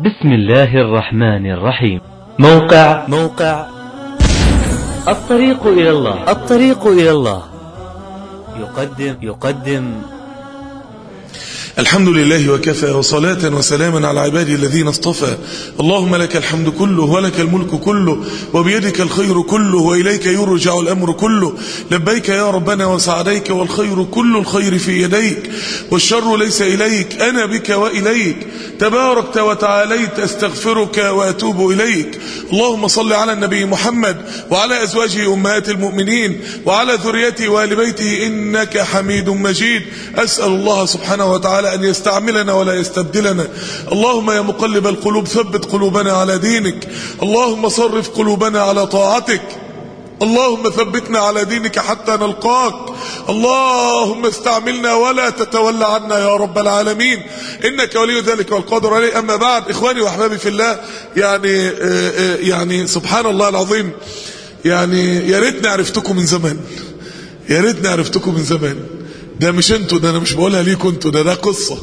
بسم الله الرحمن الرحيم موقع موقع الطريق إلى الله الطريق إلى الله يقدم يقدم الحمد لله وكفى وصلاة وسلاما على عباده الذين اصطفى اللهم لك الحمد كله ولك الملك كله وبيدك الخير كله وإليك يرجع الأمر كله لبيك يا ربنا وسعديك والخير كل الخير في يديك والشر ليس إليك أنا بك وإليك تباركت وتعاليت أستغفرك وأتوب إليك اللهم صل على النبي محمد وعلى أزواجه أمهات المؤمنين وعلى ذريته وآل بيته إنك حميد مجيد أسأل الله سبحانه وتعالى أن يستعملنا ولا يستبدلنا اللهم يا مقلب القلوب ثبت قلوبنا على دينك اللهم صرف قلوبنا على طاعتك اللهم ثبتنا على دينك حتى نلقاك اللهم استعملنا ولا تتولى عنا يا رب العالمين إنك ولي ذلك والقادر عليه أما بعد إخواني وأحبابي في الله يعني يعني سبحان الله العظيم يعني يا ريتني عرفتكم من زمان يا ريتني عرفتكم من زمان ده مش انتوا ده انا مش بقولها ليكم انتوا ده ده قصه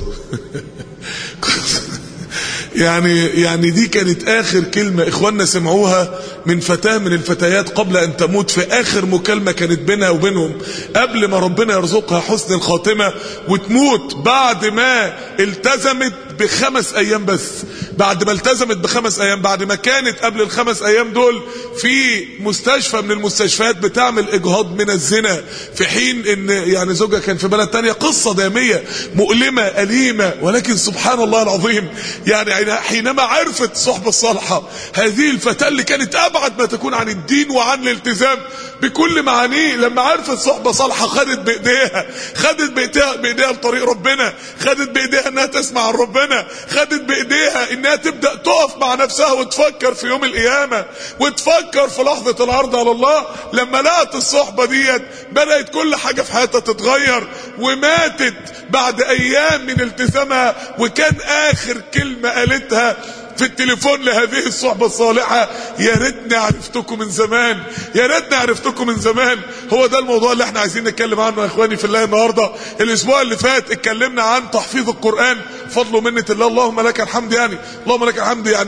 يعني يعني دي كانت اخر كلمه اخواننا سمعوها من فتاه من الفتيات قبل ان تموت في اخر مكالمه كانت بينها وبينهم قبل ما ربنا يرزقها حسن الخاتمه وتموت بعد ما التزمت بخمس ايام بس بعد ما التزمت بخمس ايام بعد ما كانت قبل الخمس ايام دول في مستشفى من المستشفيات بتعمل اجهاض من الزنا في حين ان يعني زوجها كان في بلد تانية قصة دامية مؤلمة أليمة ولكن سبحان الله العظيم يعني حينما عرفت الصحبة الصالحة هذه الفتاة اللي كانت ابعد ما تكون عن الدين وعن الالتزام بكل معانيه لما عرفت صحبة صالحة خدت بايديها خدت بايديها بايديها لطريق ربنا خدت بايديها انها تسمع عن ربنا خدت بايديها انها تبدا تقف مع نفسها وتفكر في يوم القيامه وتفكر في لحظه العرض على الله لما لقت الصحبه ديت بدات كل حاجه في حياتها تتغير وماتت بعد ايام من التزامها وكان اخر كلمه قالتها في التليفون لهذه الصحبة الصالحة يا ريتني عرفتكم من زمان يا ريتني عرفتكم من زمان هو ده الموضوع اللي احنا عايزين نتكلم عنه يا اخواني في الله النهاردة الاسبوع اللي فات اتكلمنا عن تحفيظ القرآن فضل ومنة الله اللهم لك الحمد يعني اللهم لك الحمد يعني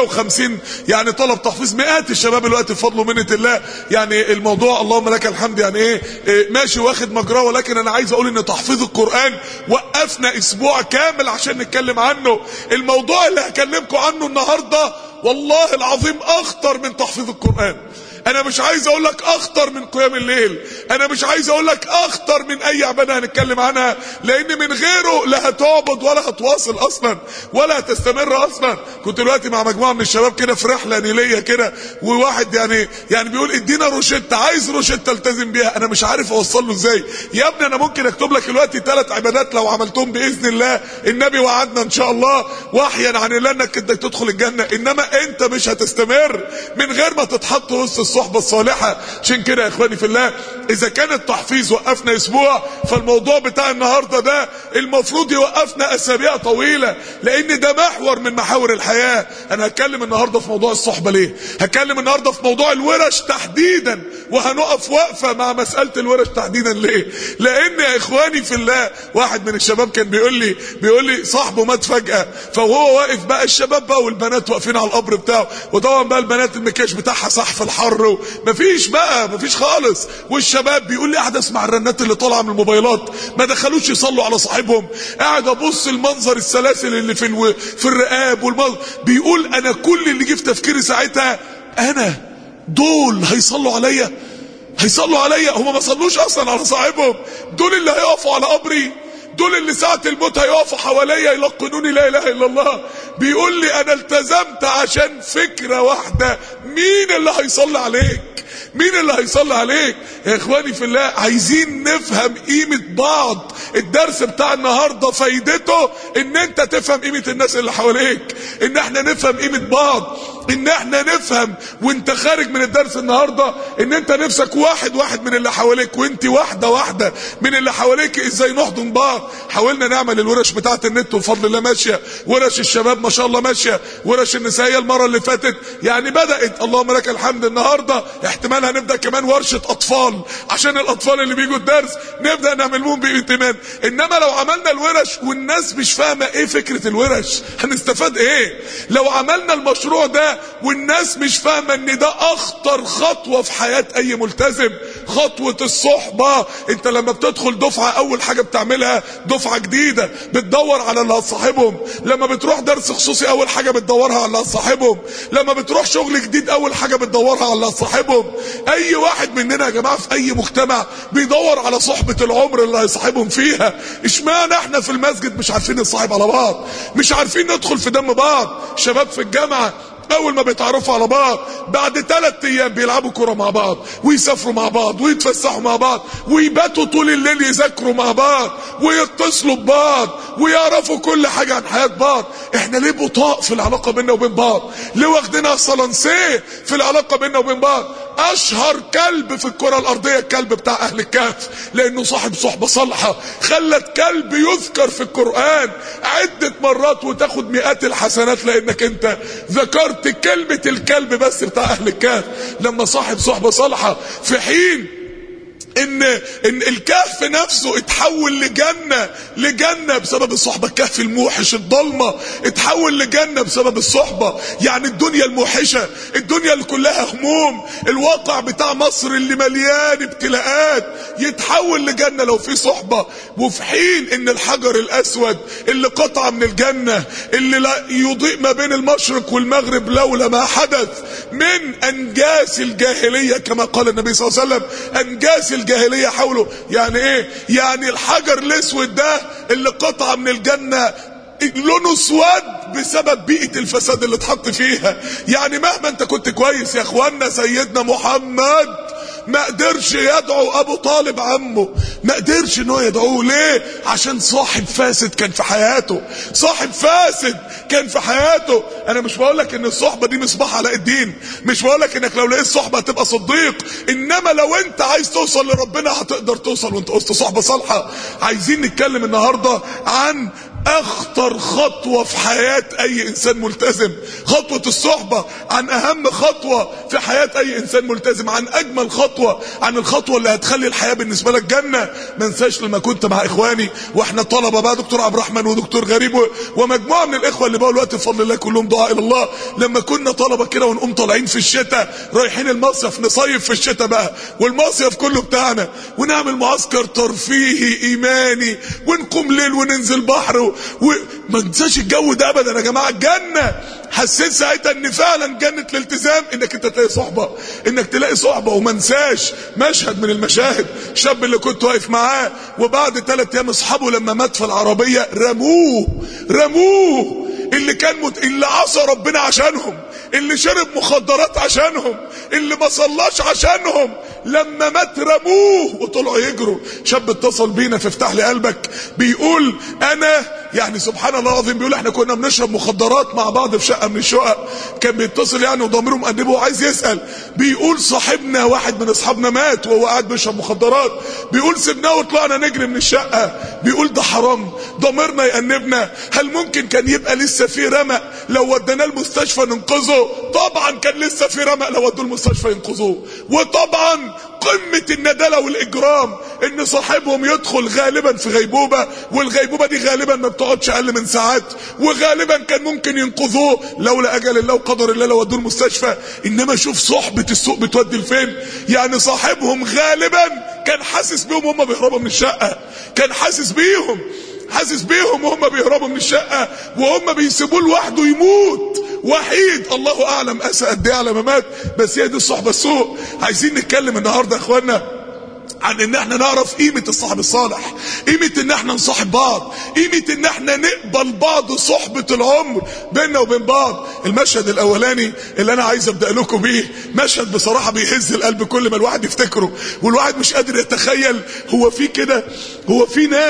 550 يعني طلب تحفيظ مئات الشباب الوقت بفضل ومنة الله يعني الموضوع اللهم لك الحمد يعني ايه, إيه ماشي واخد مجراه ولكن انا عايز اقول ان تحفيظ القرآن وقفنا اسبوع كامل عشان نتكلم عنه الموضوع اللي هكلمكم عنه النهاردة والله العظيم اخطر من تحفيظ القرآن انا مش عايز اقول لك اخطر من قيام الليل انا مش عايز اقول لك اخطر من اي عباده هنتكلم عنها لان من غيره لا هتعبد ولا هتواصل اصلا ولا هتستمر اصلا كنت دلوقتي مع مجموعه من الشباب كده في رحله نيليه كده وواحد يعني يعني بيقول ادينا روشته عايز روشته التزم بيها انا مش عارف اوصل له ازاي يا ابني انا ممكن اكتب لك دلوقتي ثلاث عبادات لو عملتهم باذن الله النبي وعدنا ان شاء الله وحيا عن الله انك انك تدخل الجنه انما انت مش هتستمر من غير ما تتحط وسط الصحبة الصالحة عشان كده يا اخواني في الله اذا كان التحفيظ وقفنا اسبوع فالموضوع بتاع النهاردة ده المفروض يوقفنا اسابيع طويلة لان ده محور من محاور الحياة انا هتكلم النهاردة في موضوع الصحبة ليه هتكلم النهاردة في موضوع الورش تحديدا وهنقف وقفة مع مسألة الورش تحديدا ليه لان يا اخواني في الله واحد من الشباب كان بيقول لي بيقول لي صاحبه مات فجأة فهو واقف بقى الشباب بقى والبنات واقفين على القبر بتاعه وطبعا بقى البنات المكياج بتاعها صح في الحر مفيش بقى مفيش خالص والشباب بيقول لي قاعد اسمع الرنات اللي طالعه من الموبايلات ما دخلوش يصلوا على صاحبهم قاعد ابص المنظر السلاسل اللي في الو... في الرقاب والمنظر بيقول انا كل اللي جه في تفكيري ساعتها انا دول هيصلوا عليا هيصلوا عليا هم ما صلوش اصلا على صاحبهم دول اللي هيقفوا على قبري دول اللي ساعة الموت هيقفوا حواليا يلقنوني لا اله الا الله بيقول لي انا التزمت عشان فكرة واحدة مين اللي هيصلي عليك مين اللي هيصلي عليك يا اخواني في الله عايزين نفهم قيمة بعض الدرس بتاع النهاردة فايدته ان انت تفهم قيمة الناس اللي حواليك ان احنا نفهم قيمة بعض ان احنا نفهم وانت خارج من الدرس النهارده ان انت نفسك واحد واحد من اللي حواليك وانت واحده واحده من اللي حواليك ازاي نحضن بعض حاولنا نعمل الورش بتاعه النت وبفضل الله ماشيه ورش الشباب ما شاء الله ماشيه ورش النسائيه المره اللي فاتت يعني بدات اللهم لك الحمد النهارده احتمال هنبدا كمان ورشه اطفال عشان الاطفال اللي بيجوا الدرس نبدا نعمل لهم باهتمام انما لو عملنا الورش والناس مش فاهمه ايه فكره الورش هنستفاد ايه لو عملنا المشروع ده والناس مش فاهمه ان ده اخطر خطوه في حياه اي ملتزم خطوه الصحبه انت لما بتدخل دفعه اول حاجه بتعملها دفعه جديده بتدور على اللي هتصاحبهم لما بتروح درس خصوصي اول حاجه بتدورها على اللي هتصاحبهم لما بتروح شغل جديد اول حاجه بتدورها على اللي هتصاحبهم اي واحد مننا يا جماعه في اي مجتمع بيدور على صحبه العمر اللي هيصاحبهم فيها اشمعنى احنا في المسجد مش عارفين نصاحب على بعض مش عارفين ندخل في دم بعض شباب في الجامعه اول ما بيتعرفوا على بعض بعد ثلاث ايام بيلعبوا كرة مع بعض ويسافروا مع بعض ويتفسحوا مع بعض ويباتوا طول الليل يذاكروا مع بعض ويتصلوا ببعض ويعرفوا كل حاجة عن حياة بعض احنا ليه بطاء في العلاقة بيننا وبين بعض ليه واخدينها صلنسيه في العلاقة بيننا وبين بعض اشهر كلب في الكرة الارضية الكلب بتاع اهل الكهف لانه صاحب صحبة صالحة خلت كلب يذكر في القرآن عدة مرات وتاخد مئات الحسنات لانك انت ذكرت كلمة الكلب بس بتاع اهل الكهف لما صاحب صحبة صالحة في حين ان ان الكهف نفسه اتحول لجنه لجنه بسبب الصحبه الكهف الموحش الضلمه اتحول لجنه بسبب الصحبه يعني الدنيا الموحشه الدنيا اللي كلها هموم الواقع بتاع مصر اللي مليان ابتلاءات يتحول لجنه لو في صحبه وفي حين ان الحجر الاسود اللي قطع من الجنه اللي لا يضيء ما بين المشرق والمغرب لولا ما حدث من انجاس الجاهليه كما قال النبي صلى الله عليه وسلم انجاس الجاهلية حوله يعني ايه يعني الحجر الاسود ده اللي قطع من الجنة لونه اسود بسبب بيئة الفساد اللي اتحط فيها يعني مهما انت كنت كويس يا اخوانا سيدنا محمد ما قدرش يدعو ابو طالب عمه ما قدرش ان هو يدعوه ليه عشان صاحب فاسد كان في حياته صاحب فاسد كان في حياته انا مش بقول لك ان الصحبه دي مصباح علاء الدين مش بقول لك انك لو لقيت صحبه هتبقى صديق انما لو انت عايز توصل لربنا هتقدر توصل وانت وسط صحبه صالحه عايزين نتكلم النهارده عن اخطر خطوة في حياة اي انسان ملتزم خطوة الصحبة عن اهم خطوة في حياة اي انسان ملتزم عن اجمل خطوة عن الخطوة اللي هتخلي الحياة بالنسبة لك جنة ما انساش لما كنت مع اخواني واحنا طلبة بقى دكتور عبد الرحمن ودكتور غريب ومجموعة من الاخوة اللي بقوا الوقت بفضل الله كلهم دعاء الى الله لما كنا طلبة كده ونقوم طالعين في الشتاء رايحين المصيف نصيف في الشتاء بقى والمصيف كله بتاعنا ونعمل معسكر ترفيهي ايماني ونقوم ليل وننزل بحر وما ننساش الجو ده ابدا يا جماعه الجنه حسيت ساعتها ان فعلا جنه الالتزام انك انت تلاقي صحبه انك تلاقي صحبه وما انساش مشهد من المشاهد الشاب اللي كنت واقف معاه وبعد ثلاث ايام اصحابه لما مات في العربيه رموه رموه اللي كان مت... اللي عصى ربنا عشانهم اللي شرب مخدرات عشانهم اللي ما صلاش عشانهم لما مات رموه وطلعوا يجروا شاب اتصل بينا في افتح لي قلبك بيقول انا يعني سبحان الله العظيم بيقول احنا كنا بنشرب مخدرات مع بعض في شقه من الشقق كان بيتصل يعني وضميره مقدمه وعايز يسال بيقول صاحبنا واحد من اصحابنا مات وهو قاعد بيشرب مخدرات بيقول سيبناه وطلعنا نجري من الشقه بيقول ده حرام ضميرنا يأنبنا هل ممكن كان يبقى لسه في رمق لو وديناه المستشفى ننقذه طبعا كان لسه في رمق لو ودوه المستشفى ينقذوه وطبعا قمة الندالة والإجرام إن صاحبهم يدخل غالبا في غيبوبة والغيبوبة دي غالبا ما بتقعدش أقل من ساعات وغالبا كان ممكن ينقذوه لولا أجل الله وقدر الله لو ودوه المستشفى إنما شوف صحبة السوق بتودي لفين يعني صاحبهم غالبا كان حاسس بيهم وهم بيهربوا من الشقة كان حاسس بيهم حاسس بيهم وهم بيهربوا من الشقة وهم بيسيبوه لوحده يموت وحيد الله اعلم اسى قد ايه على ما مات بس هي دي الصحبه السوء عايزين نتكلم النهارده يا اخوانا عن ان احنا نعرف قيمة الصاحب الصالح قيمة ان احنا نصاحب بعض قيمة ان احنا نقبل بعض صحبة العمر بيننا وبين بعض المشهد الاولاني اللي انا عايز ابدأ لكم بيه مشهد بصراحة بيهز القلب كل ما الواحد يفتكره والواحد مش قادر يتخيل هو في كده هو في ناس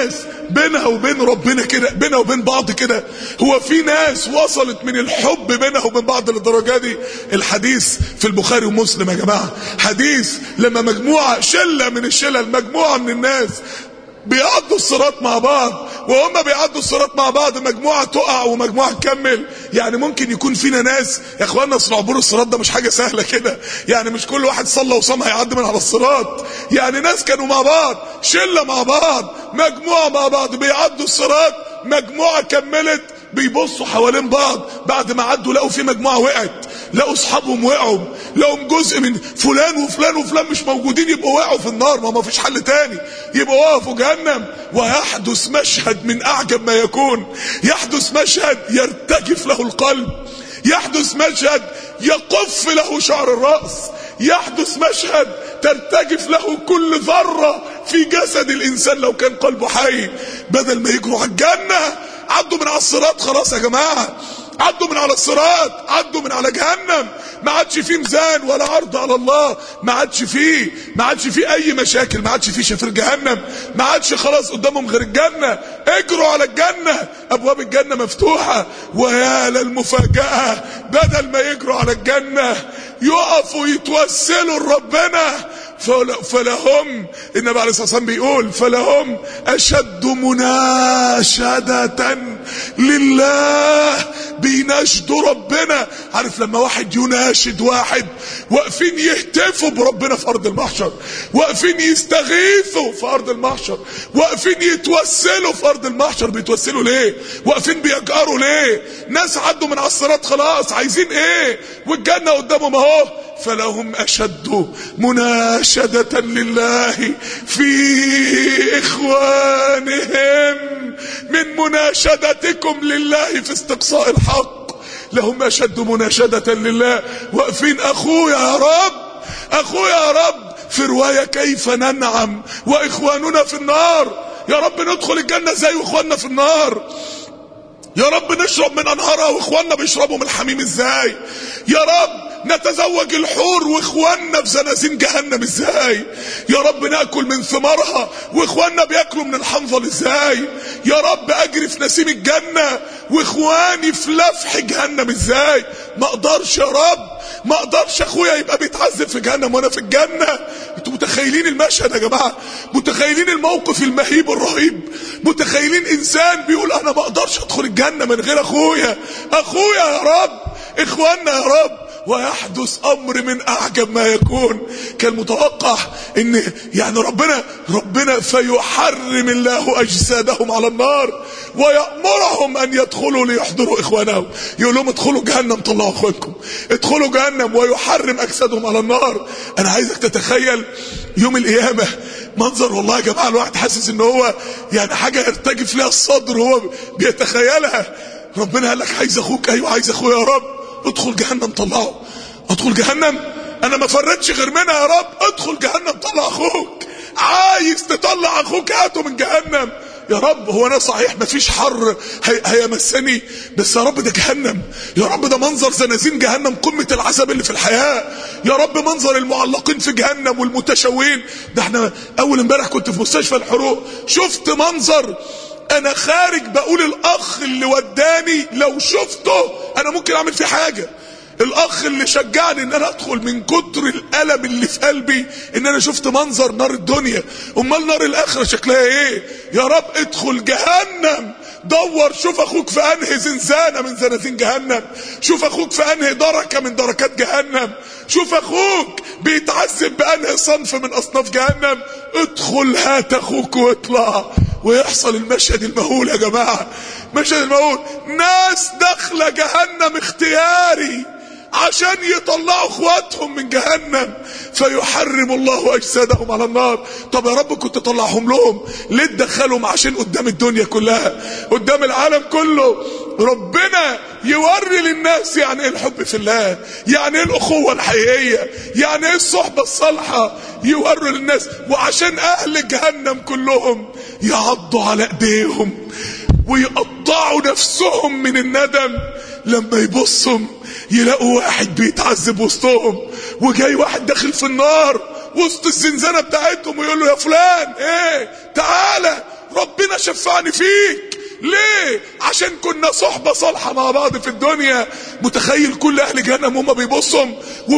بينها وبين ربنا كده بينها وبين بعض كده هو في ناس وصلت من الحب بينها وبين بعض للدرجه دي الحديث في البخاري ومسلم يا جماعه حديث لما مجموعه شله من الشلل مجموعه من الناس بيعدوا الصراط مع بعض وهم بيعدوا الصراط مع بعض مجموعة تقع ومجموعة تكمل يعني ممكن يكون فينا ناس يا اخوانا اصل عبور الصراط ده مش حاجة سهلة كده يعني مش كل واحد صلى وصام هيعدي من على الصراط يعني ناس كانوا مع بعض شلة مع بعض مجموعة مع بعض بيعدوا الصراط مجموعة كملت بيبصوا حوالين بعض بعد ما عدوا لقوا في مجموعة وقعت لقوا اصحابهم وقعوا لقوا جزء من فلان وفلان وفلان مش موجودين يبقوا وقعوا في النار ما ما فيش حل تاني يبقوا وقعوا في جهنم ويحدث مشهد من اعجب ما يكون يحدث مشهد يرتجف له القلب يحدث مشهد يقف له شعر الرأس يحدث مشهد ترتجف له كل ذرة في جسد الإنسان لو كان قلبه حي بدل ما يجروا على الجنة عدوا من على الصراط خلاص يا جماعة عدوا من على الصراط عدوا من على جهنم ما عادش فيه ميزان ولا عرض على الله ما عادش فيه ما عادش فيه اي مشاكل ما عادش فيه شفير جهنم ما عادش خلاص قدامهم غير الجنة اجروا على الجنة ابواب الجنة مفتوحة ويا للمفاجأة بدل ما يجروا على الجنة يقفوا يتوسلوا لربنا فلهم النبي عليه الصلاه والسلام بيقول فلهم اشد مناشده لله بيناشدوا ربنا عارف لما واحد يناشد واحد واقفين يهتفوا بربنا في ارض المحشر واقفين يستغيثوا في ارض المحشر واقفين يتوسلوا في ارض المحشر بيتوسلوا ليه واقفين بيجأروا ليه ناس عدوا من على الصراط خلاص عايزين ايه والجنه قدامهم اهو فلهم اشد مناشده لله في اخوانهم من مناشدتكم لله في استقصاء الحق لهم اشد مناشده لله واقفين اخويا يا رب اخويا يا رب في روايه كيف ننعم واخواننا في النار يا رب ندخل الجنه زي واخواننا في النار يا رب نشرب من انهارها واخواننا بيشربوا من الحميم ازاي يا رب نتزوج الحور واخواننا في زنازين جهنم ازاي يا رب ناكل من ثمارها واخواننا بياكلوا من الحنظل ازاي يا رب اجري في نسيم الجنه واخواني في لفح جهنم ازاي ما اقدرش يا رب ما اقدرش اخويا يبقى بيتعذب في جهنم وانا في الجنه انتوا متخيلين المشهد يا جماعه متخيلين الموقف المهيب الرهيب متخيلين انسان بيقول انا ما اقدرش ادخل الجنه من غير اخويا اخويا يا رب اخواننا يا رب ويحدث امر من اعجب ما يكون كان متوقع ان يعني ربنا ربنا فيحرم الله اجسادهم على النار ويامرهم ان يدخلوا ليحضروا اخوانهم يقول لهم ادخلوا جهنم طلعوا اخوانكم ادخلوا جهنم ويحرم اجسادهم على النار انا عايزك تتخيل يوم القيامه منظر والله يا جماعه الواحد حاسس ان هو يعني حاجه يرتجف ليها الصدر وهو بيتخيلها ربنا قال لك عايز اخوك ايوه عايز اخويا يا رب ادخل جهنم طلعه ادخل جهنم انا ما فرتش غير منها يا رب ادخل جهنم طلع اخوك عايز تطلع اخوك هاته من جهنم يا رب هو انا صحيح مفيش حر هي هيمسني بس يا رب ده جهنم يا رب ده منظر زنازين جهنم قمة العذاب اللي في الحياة يا رب منظر المعلقين في جهنم والمتشوين ده احنا اول امبارح كنت في مستشفى الحروق شفت منظر انا خارج بقول الاخ اللي وداني لو شفته انا ممكن اعمل فيه حاجه الاخ اللي شجعني ان انا ادخل من كتر الالم اللي في قلبي ان انا شفت منظر نار الدنيا امال نار الاخره شكلها ايه يا رب ادخل جهنم دور شوف اخوك في انهي زنزانه من زنازين جهنم شوف اخوك في انهي دركه من دركات جهنم شوف اخوك بيتعذب بانهي صنف من اصناف جهنم ادخل هات اخوك واطلع ويحصل المشهد المهول يا جماعه مشهد المهول ناس داخله جهنم اختياري عشان يطلعوا اخواتهم من جهنم فيحرم الله اجسادهم على النار طب يا رب كنت طلعهم لهم ليه تدخلهم عشان قدام الدنيا كلها قدام العالم كله ربنا يوري للناس يعني ايه الحب في الله يعني ايه الاخوه الحقيقيه يعني ايه الصحبه الصالحه يوروا للناس وعشان اهل جهنم كلهم يعضوا على ايديهم ويقطعوا نفسهم من الندم لما يبصوا يلاقوا واحد بيتعذب وسطهم وجاي واحد داخل في النار وسط الزنزانه بتاعتهم ويقول له يا فلان ايه تعالى ربنا شفعني فيك ليه عشان كنا صحبة صالحة مع بعض في الدنيا متخيل كل اهل جهنم هما بيبصهم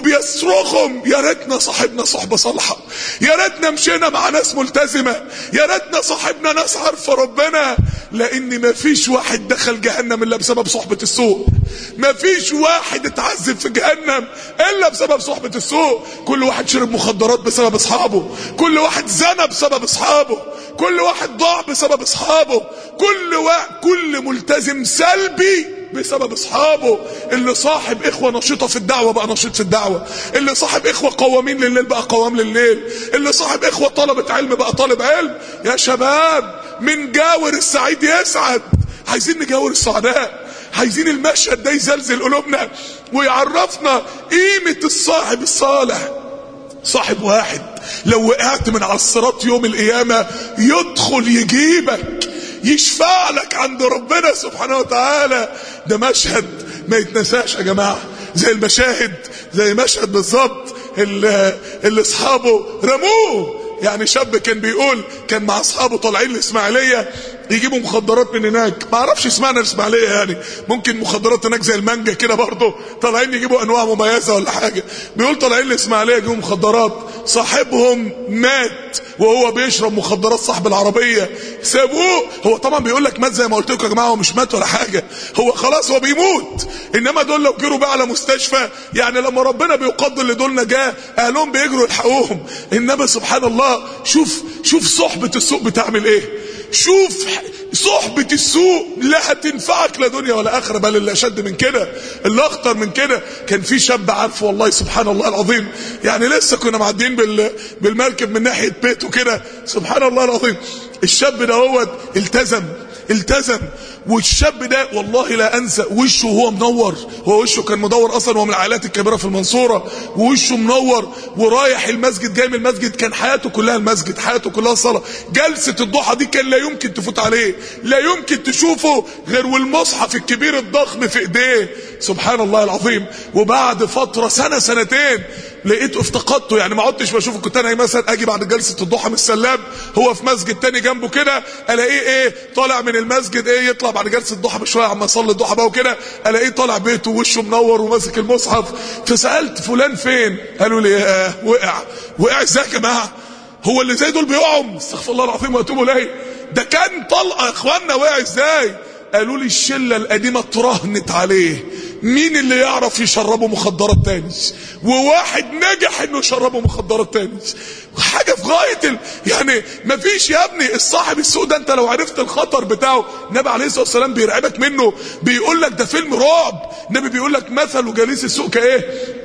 وبيصرخهم يا ريتنا صاحبنا صحبة صالحة يا ريتنا مشينا مع ناس ملتزمة يا ريتنا صاحبنا ناس عارفة ربنا لان مفيش واحد دخل جهنم الا بسبب صحبة السوء مفيش واحد اتعذب في جهنم الا بسبب صحبة السوء كل واحد شرب مخدرات بسبب اصحابه كل واحد زنى بسبب اصحابه كل واحد ضاع بسبب اصحابه كل واحد كل ملتزم سلبي بسبب اصحابه اللي صاحب اخوه نشيطه في الدعوه بقى نشيط في الدعوه اللي صاحب اخوه قوامين لليل بقى قوام لليل اللي صاحب اخوه طلبه علم بقى طالب علم يا شباب من جاور السعيد يسعد عايزين نجاور السعداء عايزين المشهد ده يزلزل قلوبنا ويعرفنا قيمه الصاحب الصالح صاحب واحد لو وقعت من على الصراط يوم القيامة يدخل يجيبك يشفع لك عند ربنا سبحانه وتعالى ده مشهد ما يتنساش يا جماعة زي المشاهد زي مشهد بالظبط اللي, اللي اصحابه رموه يعني شاب كان بيقول كان مع اصحابه طالعين الاسماعيليه يجيبوا مخدرات من هناك ما اعرفش اسمعنا الاسماعيليه يعني ممكن مخدرات هناك زي المانجا كده برضه طالعين يجيبوا انواع مميزه ولا حاجه بيقول طالعين الاسماعيليه يجيبوا مخدرات صاحبهم مات وهو بيشرب مخدرات صاحب العربيه سابوه هو طبعا بيقول لك مات زي ما قلت لكم يا جماعه هو مش مات ولا حاجه هو خلاص هو بيموت انما دول لو جروا بقى على مستشفى يعني لما ربنا بيقدر لدول نجاه اهلهم بيجروا يلحقوهم انما سبحان الله شوف شوف صحبه السوق بتعمل ايه شوف صحبة السوء لا هتنفعك لا دنيا ولا آخرة بل اللي أشد من كده اللي أخطر من كده كان في شاب عارفه والله سبحان الله العظيم يعني لسه كنا معديين بال... بالمركب من ناحية بيته كده سبحان الله العظيم الشاب ده هو التزم التزم والشاب ده والله لا انسى وشه وهو منور هو وشه كان مدور اصلا هو من العائلات الكبيره في المنصوره ووشه منور ورايح المسجد جاي من المسجد كان حياته كلها المسجد حياته كلها الصلاه جلسه الضحى دي كان لا يمكن تفوت عليه لا يمكن تشوفه غير والمصحف الكبير الضخم في ايديه سبحان الله العظيم وبعد فتره سنه سنتين لقيته افتقدته يعني ما عدتش بشوفه كنت انا مثلا اجي بعد جلسه الضحى من السلاب هو في مسجد تاني جنبه كده الاقيه ايه طالع من المسجد ايه يطلع بعد جلسه الضحى بشويه عما يصلي الضحى بقى وكده الاقيه طالع بيته وشه منور وماسك المصحف فسالت فلان فين قالوا لي آه وقع وقع ازاي يا جماعه هو اللي زي دول بيقعوا استغفر الله العظيم واتوب اليه ده كان طلقه يا اخوانا وقع ازاي قالوا لي الشله القديمه اترهنت عليه مين اللي يعرف يشربه مخدرات تاني وواحد نجح انه يشربه مخدرات تاني حاجه في غايه ال... يعني مفيش يا ابني الصاحب السوق ده انت لو عرفت الخطر بتاعه النبي عليه الصلاه والسلام بيرعبك منه بيقول لك ده فيلم رعب النبي بيقول لك مثل جليس السوق كايه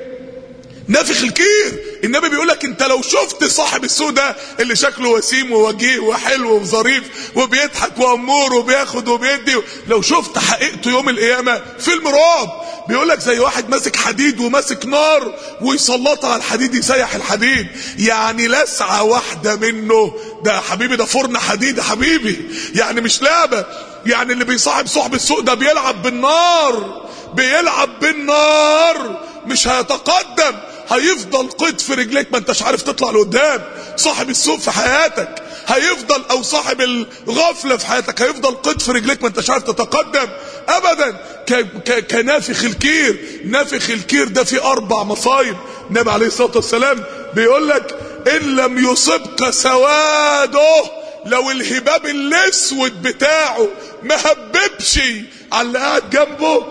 نافخ الكير النبي بيقول لك انت لو شفت صاحب السوق ده اللي شكله وسيم ووجيه وحلو وظريف وبيضحك وامور وبياخد وبيدي لو شفت حقيقته يوم القيامه فيلم رعب بيقول لك زي واحد ماسك حديد وماسك نار ويسلطها على الحديد يسيح الحديد يعني لسعه واحده منه ده حبيبي ده فرن حديد يا حبيبي يعني مش لعبه يعني اللي بيصاحب صاحب السوق ده بيلعب بالنار بيلعب بالنار مش هيتقدم هيفضل قيد في رجليك ما انتش عارف تطلع لقدام صاحب السوق في حياتك هيفضل او صاحب الغفلة في حياتك هيفضل قيد في رجليك ما انتش عارف تتقدم ابدا ك ك كنافخ الكير نافخ الكير ده في اربع مصايب النبي عليه الصلاة والسلام بيقول لك ان لم يصبك سواده لو الهباب الاسود بتاعه ما هببش على اللي قاعد جنبه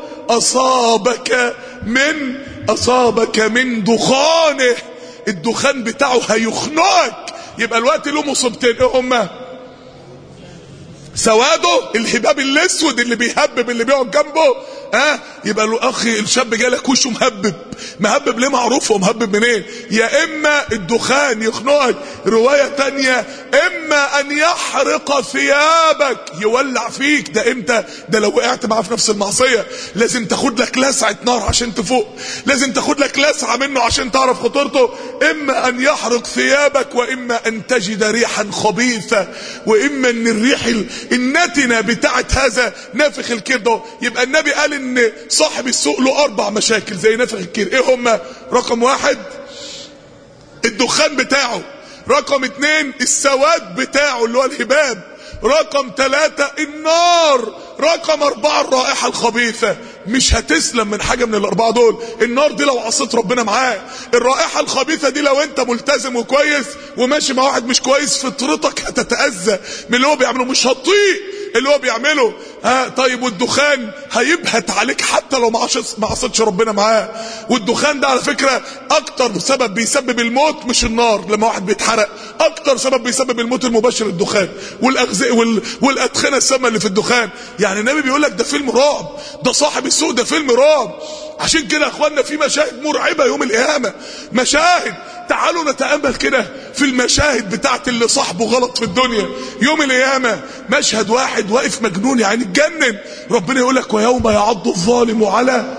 اصابك من اصابك من دخانه الدخان بتاعه هيخنقك يبقى الوقت له مصيبتين ايه هما سواده الهباب الاسود اللي بيهبب اللي بيقعد جنبه ها يبقى له اخي الشاب جالك وشه مهبب مهبب ليه معروف هو مهبب منين إيه؟ يا اما الدخان يخنقك روايه تانية اما ان يحرق ثيابك يولع فيك ده امتى ده لو وقعت معاه في نفس المعصيه لازم تاخد لك لسعه نار عشان تفوق لازم تاخد لك لسعه منه عشان تعرف خطورته اما ان يحرق ثيابك واما ان تجد ريحا خبيثه واما ان الريح النتنه بتاعت هذا نافخ الكير ده يبقى النبي قال ان صاحب السوق له اربع مشاكل زي نافخ الكير ايه هما رقم واحد الدخان بتاعه رقم اتنين السواد بتاعه اللي هو الهباب رقم ثلاثة النار رقم أربعة الرائحة الخبيثة مش هتسلم من حاجة من الأربعة دول النار دي لو عصيت ربنا معاه الرائحة الخبيثة دي لو أنت ملتزم وكويس وماشي مع واحد مش كويس فطرتك هتتأذى من اللي هو بيعمله مش هتطيق اللي هو بيعمله ها طيب والدخان هيبهت عليك حتى لو ما ما عصيتش ربنا معاه والدخان ده على فكره اكتر سبب بيسبب الموت مش النار لما واحد بيتحرق اكتر سبب بيسبب الموت المباشر الدخان والاغذيه وال... والادخنه السامه اللي في الدخان يعني النبي بيقول لك ده فيلم رعب ده صاحب السوق ده فيلم رعب عشان كده يا اخوانا في مشاهد مرعبه يوم القيامه مشاهد تعالوا نتامل كده في المشاهد بتاعت اللي صاحبه غلط في الدنيا يوم القيامه مشهد واحد واقف مجنون يعني اتجنن ربنا يقول لك ويوم يعض الظالم على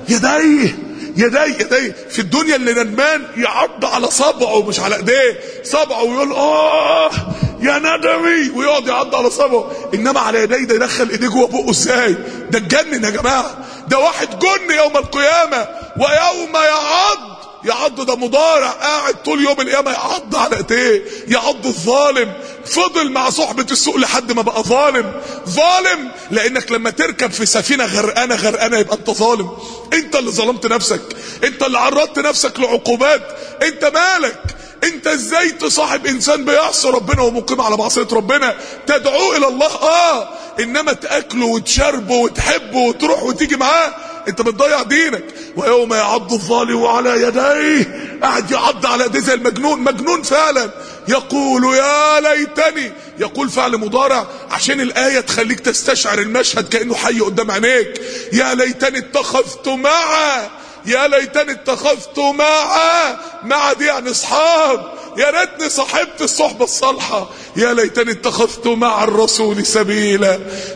يديه يديه يديه في الدنيا اللي ندمان يعض على صبعه مش على ايديه صبعه ويقول اه يا ندمي ويقعد يعض على صبعه انما على يديه ده يدخل ايديه جوه بقه ازاي ده اتجنن يا جماعه ده واحد جن يوم القيامه ويوم يعض يعض ده مضارع قاعد طول يوم القيامه يعض على ايديه يعض الظالم فضل مع صحبه السوق لحد ما بقى ظالم ظالم لانك لما تركب في سفينه غرقانه غرقانه يبقى انت ظالم انت اللي ظلمت نفسك انت اللي عرضت نفسك لعقوبات انت مالك انت ازاي تصاحب انسان بيعصي ربنا ومقيم على معصيه ربنا تدعوه الى الله اه انما تاكله وتشربه وتحبه وتروح وتيجي معاه انت بتضيع دينك ويوم يعض الظالم على يديه قاعد يعض على يديه زي المجنون مجنون فعلا يقول يا ليتني يقول فعل مضارع عشان الآية تخليك تستشعر المشهد كأنه حي قدام عينيك يا ليتني اتخذت معه يا ليتني اتخذت معه مع دي يعني اصحاب يا ريتني صاحبت الصحبة الصالحة يا ليتني اتخذت مع الرسول سبيلا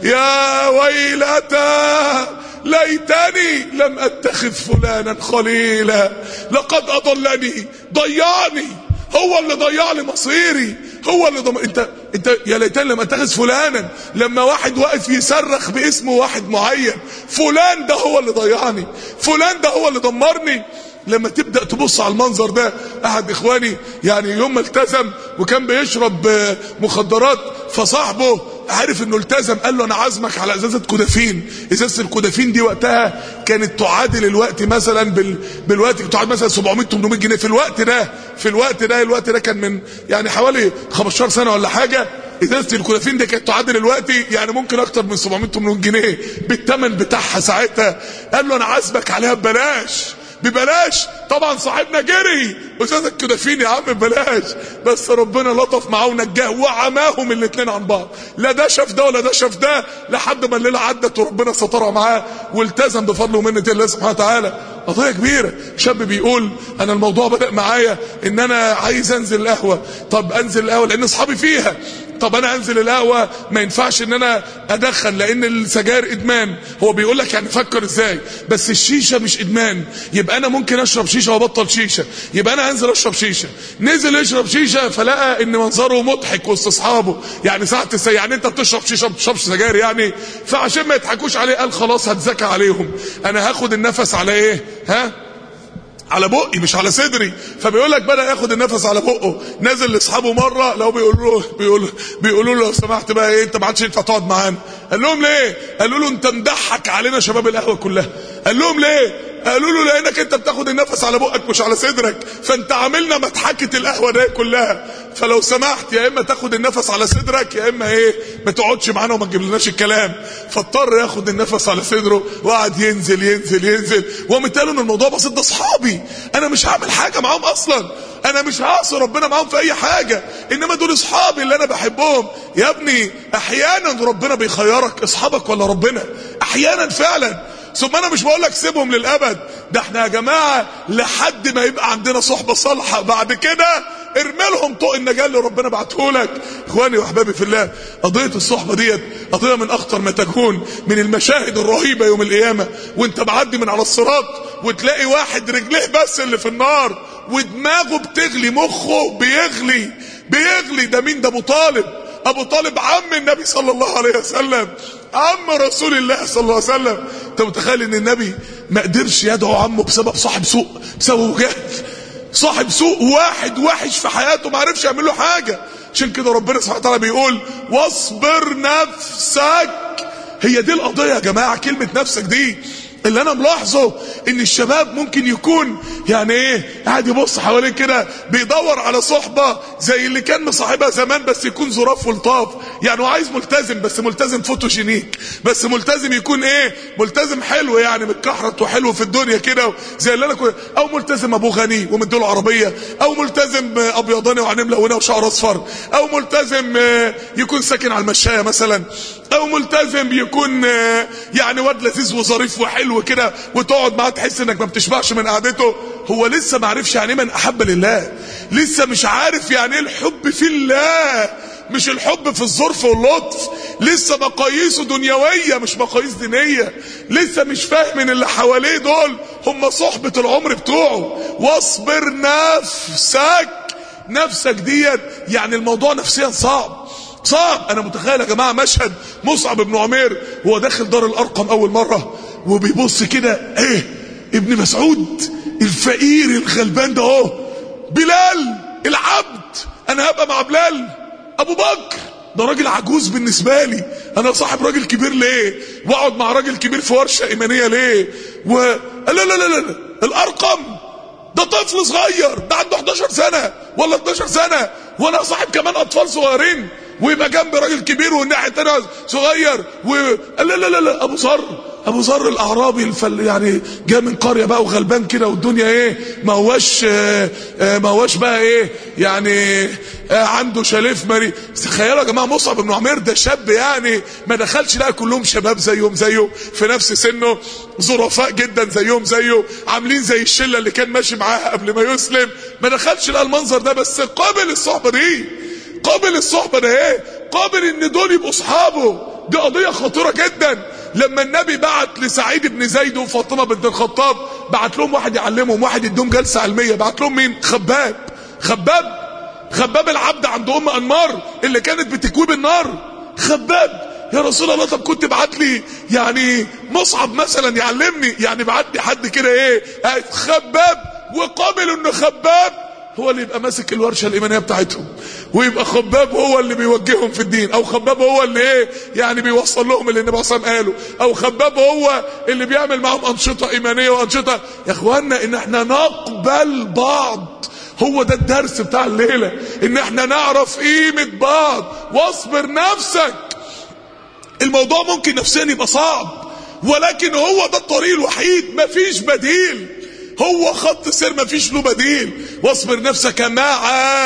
يا ويلتى ليتني لم اتخذ فلانا خليلا لقد اضلني ضيعني هو اللي ضيع لي مصيري هو اللي ضم... انت انت يا ليتني لم اتخذ فلانا لما واحد واقف يصرخ باسم واحد معين فلان ده هو اللي ضيعني فلان ده هو اللي دمرني لما تبدا تبص على المنظر ده احد اخواني يعني يوم ما التزم وكان بيشرب مخدرات فصاحبه عارف انه التزم قال له انا عازمك على ازازه كودافين ازازه الكودافين دي وقتها كانت تعادل الوقت مثلا بال... بالوقت تعادل مثلا 700 800 جنيه في الوقت ده في الوقت ده الوقت ده كان من يعني حوالي 15 سنه ولا حاجه ازازه الكودافين دي كانت تعادل الوقت يعني ممكن اكتر من 700 800 جنيه بالثمن بتاعها ساعتها قال له انا عازمك عليها ببلاش ببلاش طبعا صاحبنا جري ازازه كودافين يا عم ببلاش بس ربنا لطف معاه ونجاه وعماهم الاثنين عن بعض لا ده شاف ده ولا ده شاف ده لحد ما الليله عدت وربنا سترها معاه والتزم بفضل ومنه الله سبحانه وتعالى قضيه كبيره شاب بيقول انا الموضوع بدا معايا ان انا عايز انزل القهوه طب انزل القهوه لان اصحابي فيها طب انا انزل القهوه ما ينفعش ان انا ادخن لان السجاير ادمان هو بيقول لك يعني فكر ازاي بس الشيشه مش ادمان يبقى انا ممكن اشرب شيشه وابطل شيشه يبقى انا انزل اشرب شيشه نزل يشرب شيشه فلقى ان منظره مضحك وسط اصحابه يعني ساعه السي... يعني انت بتشرب شيشه ما بتشربش سجاير يعني فعشان ما يضحكوش عليه قال خلاص هتزكى عليهم انا هاخد النفس على ايه ها على بقي مش على صدري فبيقول لك بدا ياخد النفس على بقه نازل لاصحابه مره لو بيقولوا له بيقولوا بيقولوا له لو سمحت بقى ايه انت ما عادش ينفع تقعد معانا قال لهم ليه قالوا له انت مضحك علينا شباب القهوه كلها قال لهم ليه قالوا له لانك انت بتاخد النفس على بقك مش على صدرك فانت عاملنا مضحكه القهوه دي كلها فلو سمحت يا اما تاخد النفس على صدرك يا اما ايه ما تقعدش معانا وما تجيبلناش الكلام فاضطر ياخد النفس على صدره وقعد ينزل ينزل ينزل وقام ان الموضوع بسيط ده اصحابي انا مش هعمل حاجه معاهم اصلا انا مش هعصي ربنا معاهم في اي حاجه انما دول اصحابي اللي انا بحبهم يا ابني احيانا ربنا بيخيرك اصحابك ولا ربنا احيانا فعلا ثم انا مش بقول لك سيبهم للابد ده احنا يا جماعه لحد ما يبقى عندنا صحبه صالحه بعد كده ارمي لهم طوق النجاه اللي ربنا بعته لك اخواني واحبابي في الله قضيه الصحبه ديت قضيه من اخطر ما تكون من المشاهد الرهيبه يوم القيامه وانت معدي من على الصراط وتلاقي واحد رجليه بس اللي في النار ودماغه بتغلي مخه بيغلي بيغلي ده مين ده ابو طالب ابو طالب عم النبي صلى الله عليه وسلم عم رسول الله صلى الله عليه وسلم انت متخيل ان النبي ما قدرش يدعو عمه بسبب صاحب سوء بسبب جهل صاحب سوء واحد وحش في حياته ما عرفش يعمل له حاجه عشان كده ربنا سبحانه وتعالى بيقول واصبر نفسك هي دي القضيه يا جماعه كلمه نفسك دي اللي انا ملاحظه ان الشباب ممكن يكون يعني ايه قاعد يبص حواليه كده بيدور على صحبه زي اللي كان مصاحبها زمان بس يكون ظراف ولطاف يعني هو عايز ملتزم بس ملتزم فوتوجينيك بس ملتزم يكون ايه ملتزم حلو يعني متكحرت وحلو في الدنيا كده زي اللي انا كنت او ملتزم ابو غني ومديله عربيه او ملتزم ابيضاني وعينيه ملونه وشعر اصفر او ملتزم يكون ساكن على المشايه مثلا او ملتزم يكون يعني واد لذيذ وظريف وحلو كده وتقعد معاه تحس انك ما بتشبعش من قعدته هو لسه ما عرفش يعني من احب لله لسه مش عارف يعني ايه الحب في الله مش الحب في الظرف واللطف لسه مقاييسه دنيويه مش مقاييس دينيه لسه مش فاهم ان اللي حواليه دول هم صحبه العمر بتوعه واصبر نفسك نفسك ديت يعني الموضوع نفسيا صعب صعب انا متخيل يا جماعه مشهد مصعب بن عمير وهو داخل دار الارقم اول مره وبيبص كده ايه ابن مسعود الفقير الغلبان ده اهو بلال العبد انا هبقى مع بلال ابو بكر ده راجل عجوز بالنسبه لي انا صاحب راجل كبير ليه واقعد مع راجل كبير في ورشه ايمانيه ليه و لا لا لا لا, لا. الارقم ده طفل صغير ده عنده 11 سنه ولا 12 سنه وانا صاحب كمان اطفال صغيرين ويبقى جنب راجل كبير والناحيه الثانيه صغير و لا لا لا لا ابو ذر ابو ذر الاعرابي الفل يعني جاء من قريه بقى وغلبان كده والدنيا ايه ما هواش ما هواش بقى ايه يعني عنده شاليف مري تخيلوا يا جماعه مصعب بن عمير ده شاب يعني ما دخلش لقى كلهم شباب زيهم زيه في نفس سنه ظرفاء جدا زيهم زيه عاملين زي الشله اللي كان ماشي معاها قبل ما يسلم ما دخلش لقى المنظر ده بس قابل الصحبه دي قابل الصحبه ده ايه قابل ان دول يبقوا اصحابه دي قضيه خطيره جدا لما النبي بعت لسعيد بن زيد وفاطمه بنت الخطاب بعت لهم واحد يعلمهم واحد يديهم جلسه علميه بعت لهم مين خباب خباب خباب العبد عند ام انمار اللي كانت بتكوي بالنار خباب يا رسول الله طب كنت بعت لي يعني مصعب مثلا يعلمني يعني بعت لي حد كده ايه خباب وقابل انه خباب هو اللي يبقى ماسك الورشه الايمانيه بتاعتهم ويبقى خباب هو اللي بيوجههم في الدين او خباب هو اللي ايه يعني بيوصل لهم اللي النبي صلى الله عليه وسلم قاله او خباب هو اللي بيعمل معاهم انشطه ايمانيه وانشطه يا اخوانا ان احنا نقبل بعض هو ده الدرس بتاع الليله ان احنا نعرف قيمه بعض واصبر نفسك الموضوع ممكن نفسيا يبقى صعب ولكن هو ده الطريق الوحيد مفيش بديل هو خط سير مفيش له بديل واصبر نفسك مع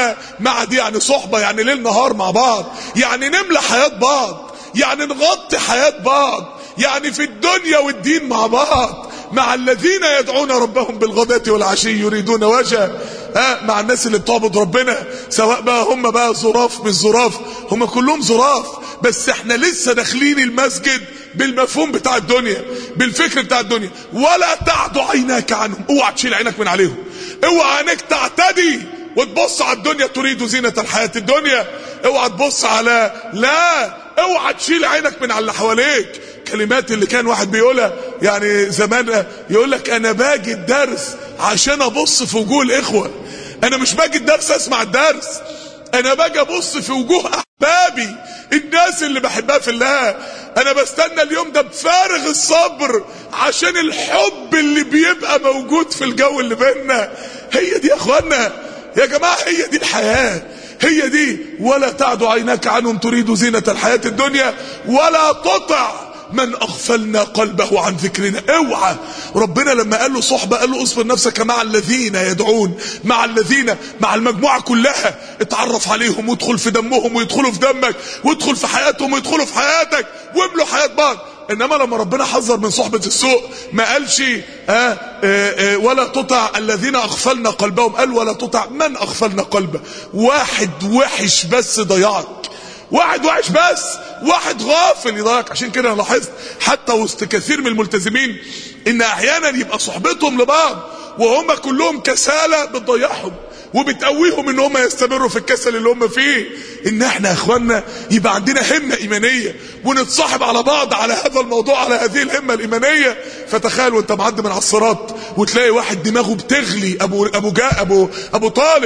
مع دي يعني صحبه يعني ليل نهار مع بعض يعني نملى حياه بعض يعني نغطي حياه بعض يعني في الدنيا والدين مع بعض مع الذين يدعون ربهم بالغداة والعشي يريدون وجهه ها مع الناس اللي بتعبد ربنا سواء بقى هم بقى ظراف مش ظراف هم كلهم ظراف بس احنا لسه داخلين المسجد بالمفهوم بتاع الدنيا بالفكر بتاع الدنيا ولا تعد عيناك عنهم اوعى تشيل عينك من عليهم اوعى عينك تعتدي وتبص على الدنيا تريد زينة الحياة الدنيا اوعى تبص على لا اوعى تشيل عينك من على اللي حواليك كلمات اللي كان واحد بيقولها يعني زمان يقول لك انا باجي الدرس عشان ابص في وجوه الاخوه انا مش باجي الدرس اسمع الدرس انا باجي ابص في وجوه احبابي الناس اللي بحبها في الله انا بستنى اليوم ده بفارغ الصبر عشان الحب اللي بيبقى موجود في الجو اللي بيننا هي دي يا اخوانا يا جماعه هي دي الحياه هي دي ولا تعد عيناك عنهم تريد زينة الحياة الدنيا ولا تطع من اغفلنا قلبه عن ذكرنا اوعى ربنا لما قال له صحبه قال له اصبر نفسك مع الذين يدعون مع الذين مع المجموعه كلها اتعرف عليهم وادخل في دمهم ويدخلوا في دمك وادخل في حياتهم ويدخلوا في حياتك واملوا حياه بعض انما لما ربنا حذر من صحبه السوء ما قالش آه آه آه ولا تطع الذين اغفلنا قلبهم قال ولا تطع من اغفلنا قلبه واحد وحش بس ضيعك واحد وحش بس واحد غافل يضيعك عشان كده انا لاحظت حتى وسط كثير من الملتزمين ان احيانا يبقى صحبتهم لبعض وهم كلهم كسالى بتضيعهم وبتقويهم ان هم يستمروا في الكسل اللي هم فيه ان احنا يا اخوانا يبقى عندنا همه ايمانيه ونتصاحب على بعض على هذا الموضوع على هذه الهمه الايمانيه فتخيل وانت معدي من على الصراط وتلاقي واحد دماغه بتغلي ابو ابو جاء ابو ابو طالب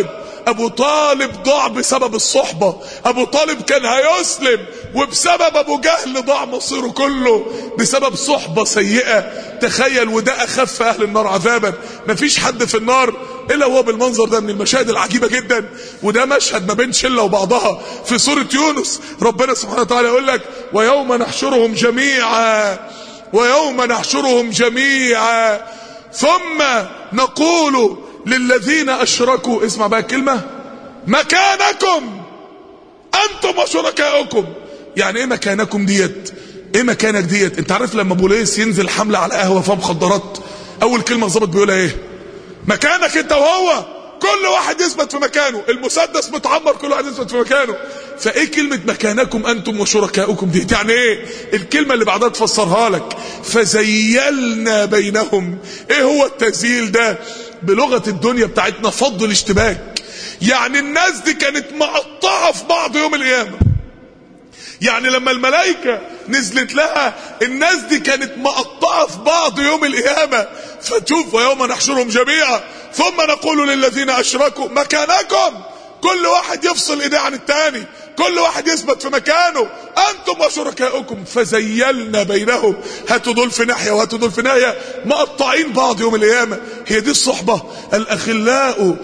ابو طالب ضاع بسبب الصحبة ابو طالب كان هيسلم وبسبب ابو جهل ضاع مصيره كله بسبب صحبة سيئة تخيل وده اخف اهل النار عذابا مفيش حد في النار الا هو بالمنظر ده من المشاهد العجيبة جدا وده مشهد ما بين شلة وبعضها في سورة يونس ربنا سبحانه وتعالى يقول لك ويوم نحشرهم جميعا ويوم نحشرهم جميعا ثم نقول للذين اشركوا اسمع بقى الكلمة مكانكم انتم وشركائكم يعني ايه مكانكم ديت ايه مكانك ديت انت عارف لما بوليس ينزل حملة على قهوة فيها مخدرات اول كلمة الظابط بيقولها ايه مكانك انت وهو كل واحد يثبت في مكانه المسدس متعمر كل واحد يثبت في مكانه فايه كلمة مكانكم انتم وشركائكم دي يعني ايه الكلمة اللي بعدها تفسرها لك فزيلنا بينهم ايه هو التزييل ده بلغة الدنيا بتاعتنا فض الاشتباك يعني الناس دي كانت مقطعة في بعض يوم القيامة يعني لما الملائكة نزلت لها الناس دي كانت مقطعة في بعض يوم القيامة فتشوف ويوم نحشرهم جميعا ثم نقول للذين أشركوا مكانكم كل واحد يفصل ايديه عن التاني كل واحد يثبت في مكانه انتم وشركائكم فزيلنا بينهم هاتوا دول في ناحيه وهاتوا دول في ناحيه مقطعين بعض يوم القيامه هي دي الصحبه الاخلاء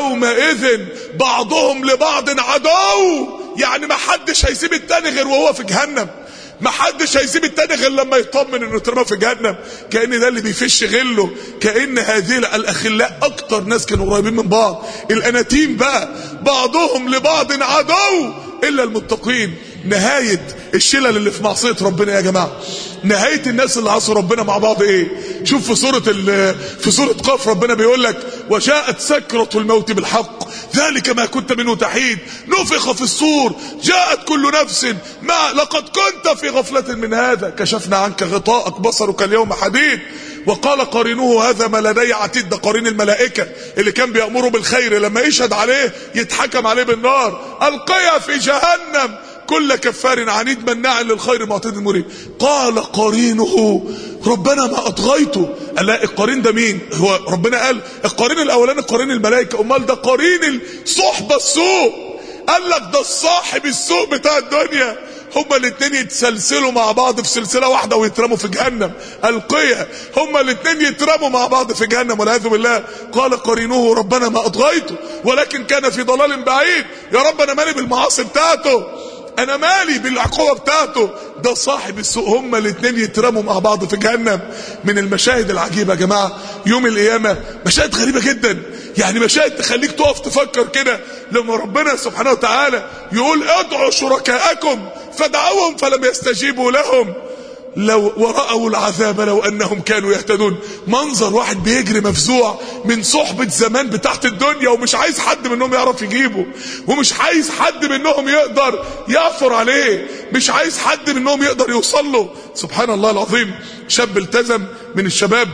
يومئذ بعضهم لبعض عدو يعني ما حدش هيسيب التاني غير وهو في جهنم ما حدش هيسيب التاني غير لما يطمن انه اترمى في جهنم كان ده اللي بيفش غله كان هذه الاخلاء اكتر ناس كانوا قريبين من بعض الاناتيم بقى بعضهم لبعض عدو الا المتقين نهايه الشلل اللي في معصيه ربنا يا جماعه نهايه الناس اللي عصوا ربنا مع بعض ايه شوف في سوره في سوره قاف ربنا بيقول لك وجاءت سكره الموت بالحق ذلك ما كنت منه تحيد نفخ في الصور جاءت كل نفس ما لقد كنت في غفله من هذا كشفنا عنك غطاءك بصرك اليوم حديد وقال قرينه هذا ما لدي عتيد ده قرين الملائكة اللي كان بيأمره بالخير لما يشهد عليه يتحكم عليه بالنار القيا في جهنم كل كفار عنيد مناع للخير معتد مريب قال قرينه ربنا ما اطغيته قال لا القرين ده مين هو ربنا قال القرين الاولاني قرين الملائكه امال ده قرين الصحبه السوء قال لك ده الصاحب السوء بتاع الدنيا هما الاثنين يتسلسلوا مع بعض في سلسله واحده ويترموا في جهنم القيا هما الاثنين يترموا مع بعض في جهنم والعياذ بالله قال قرينه ربنا ما اطغيته ولكن كان في ضلال بعيد يا رب انا مالي بالمعاصي بتاعته انا مالي بالعقوبه بتاعته ده صاحب السوء هما الاثنين يترموا مع بعض في جهنم من المشاهد العجيبه يا جماعه يوم القيامه مشاهد غريبه جدا يعني مشاهد تخليك تقف تفكر كده لما ربنا سبحانه وتعالى يقول ادعوا شركاءكم فدعوهم فلم يستجيبوا لهم لو ورأوا العذاب لو أنهم كانوا يهتدون منظر واحد بيجري مفزوع من صحبة زمان بتاعت الدنيا ومش عايز حد منهم يعرف يجيبه ومش عايز حد منهم يقدر يعثر عليه مش عايز حد منهم يقدر يوصل له سبحان الله العظيم شاب التزم من الشباب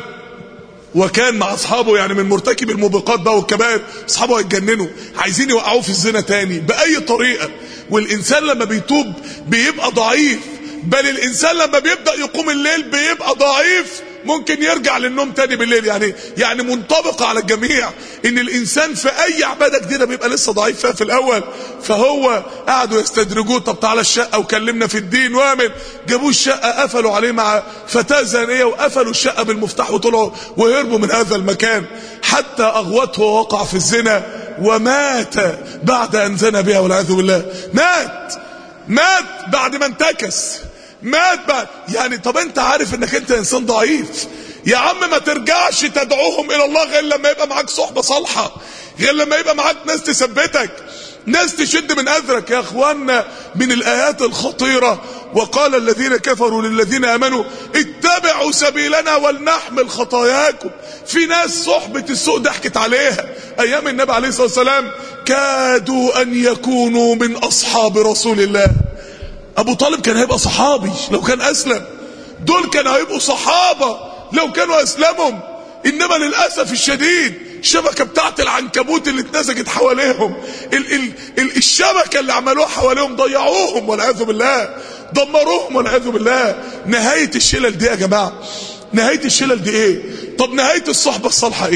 وكان مع اصحابه يعني من مرتكب الموبقات بقى والكبائر اصحابه هيتجننوا عايزين يوقعوه في الزنا تاني باي طريقه والانسان لما بيتوب بيبقى ضعيف بل الانسان لما بيبدا يقوم الليل بيبقى ضعيف ممكن يرجع للنوم تاني بالليل يعني يعني منطبقة على الجميع ان الانسان في اي عبادة جديدة بيبقى لسه ضعيف فيها في الاول فهو قعدوا يستدرجوه طب تعالى الشقة وكلمنا في الدين وامن جابوه الشقة قفلوا عليه مع فتاة زانية وقفلوا الشقة بالمفتاح وطلعوا وهربوا من هذا المكان حتى اغوته ووقع في الزنا ومات بعد ان زنى بها والعياذ بالله مات مات بعد ما انتكس مات بعد يعني طب انت عارف انك انت انسان ضعيف يا عم ما ترجعش تدعوهم الى الله غير لما يبقى معاك صحبة صالحة غير لما يبقى معاك ناس تثبتك ناس تشد من اذرك يا اخوانا من الايات الخطيرة وقال الذين كفروا للذين امنوا اتبعوا سبيلنا ولنحمل خطاياكم في ناس صحبة السوء ضحكت عليها ايام النبي عليه الصلاة والسلام كادوا ان يكونوا من اصحاب رسول الله ابو طالب كان هيبقى صحابي لو كان اسلم دول كانوا هيبقوا صحابة لو كانوا اسلموا انما للاسف الشديد الشبكة بتاعت العنكبوت اللي اتنسجت حواليهم ال ال ال الشبكة اللي عملوها حواليهم ضيعوهم والعياذ بالله دمروهم والعياذ بالله نهاية الشلل دي يا جماعة نهاية الشلل دي ايه طب نهاية الصحبة الصالحة ايه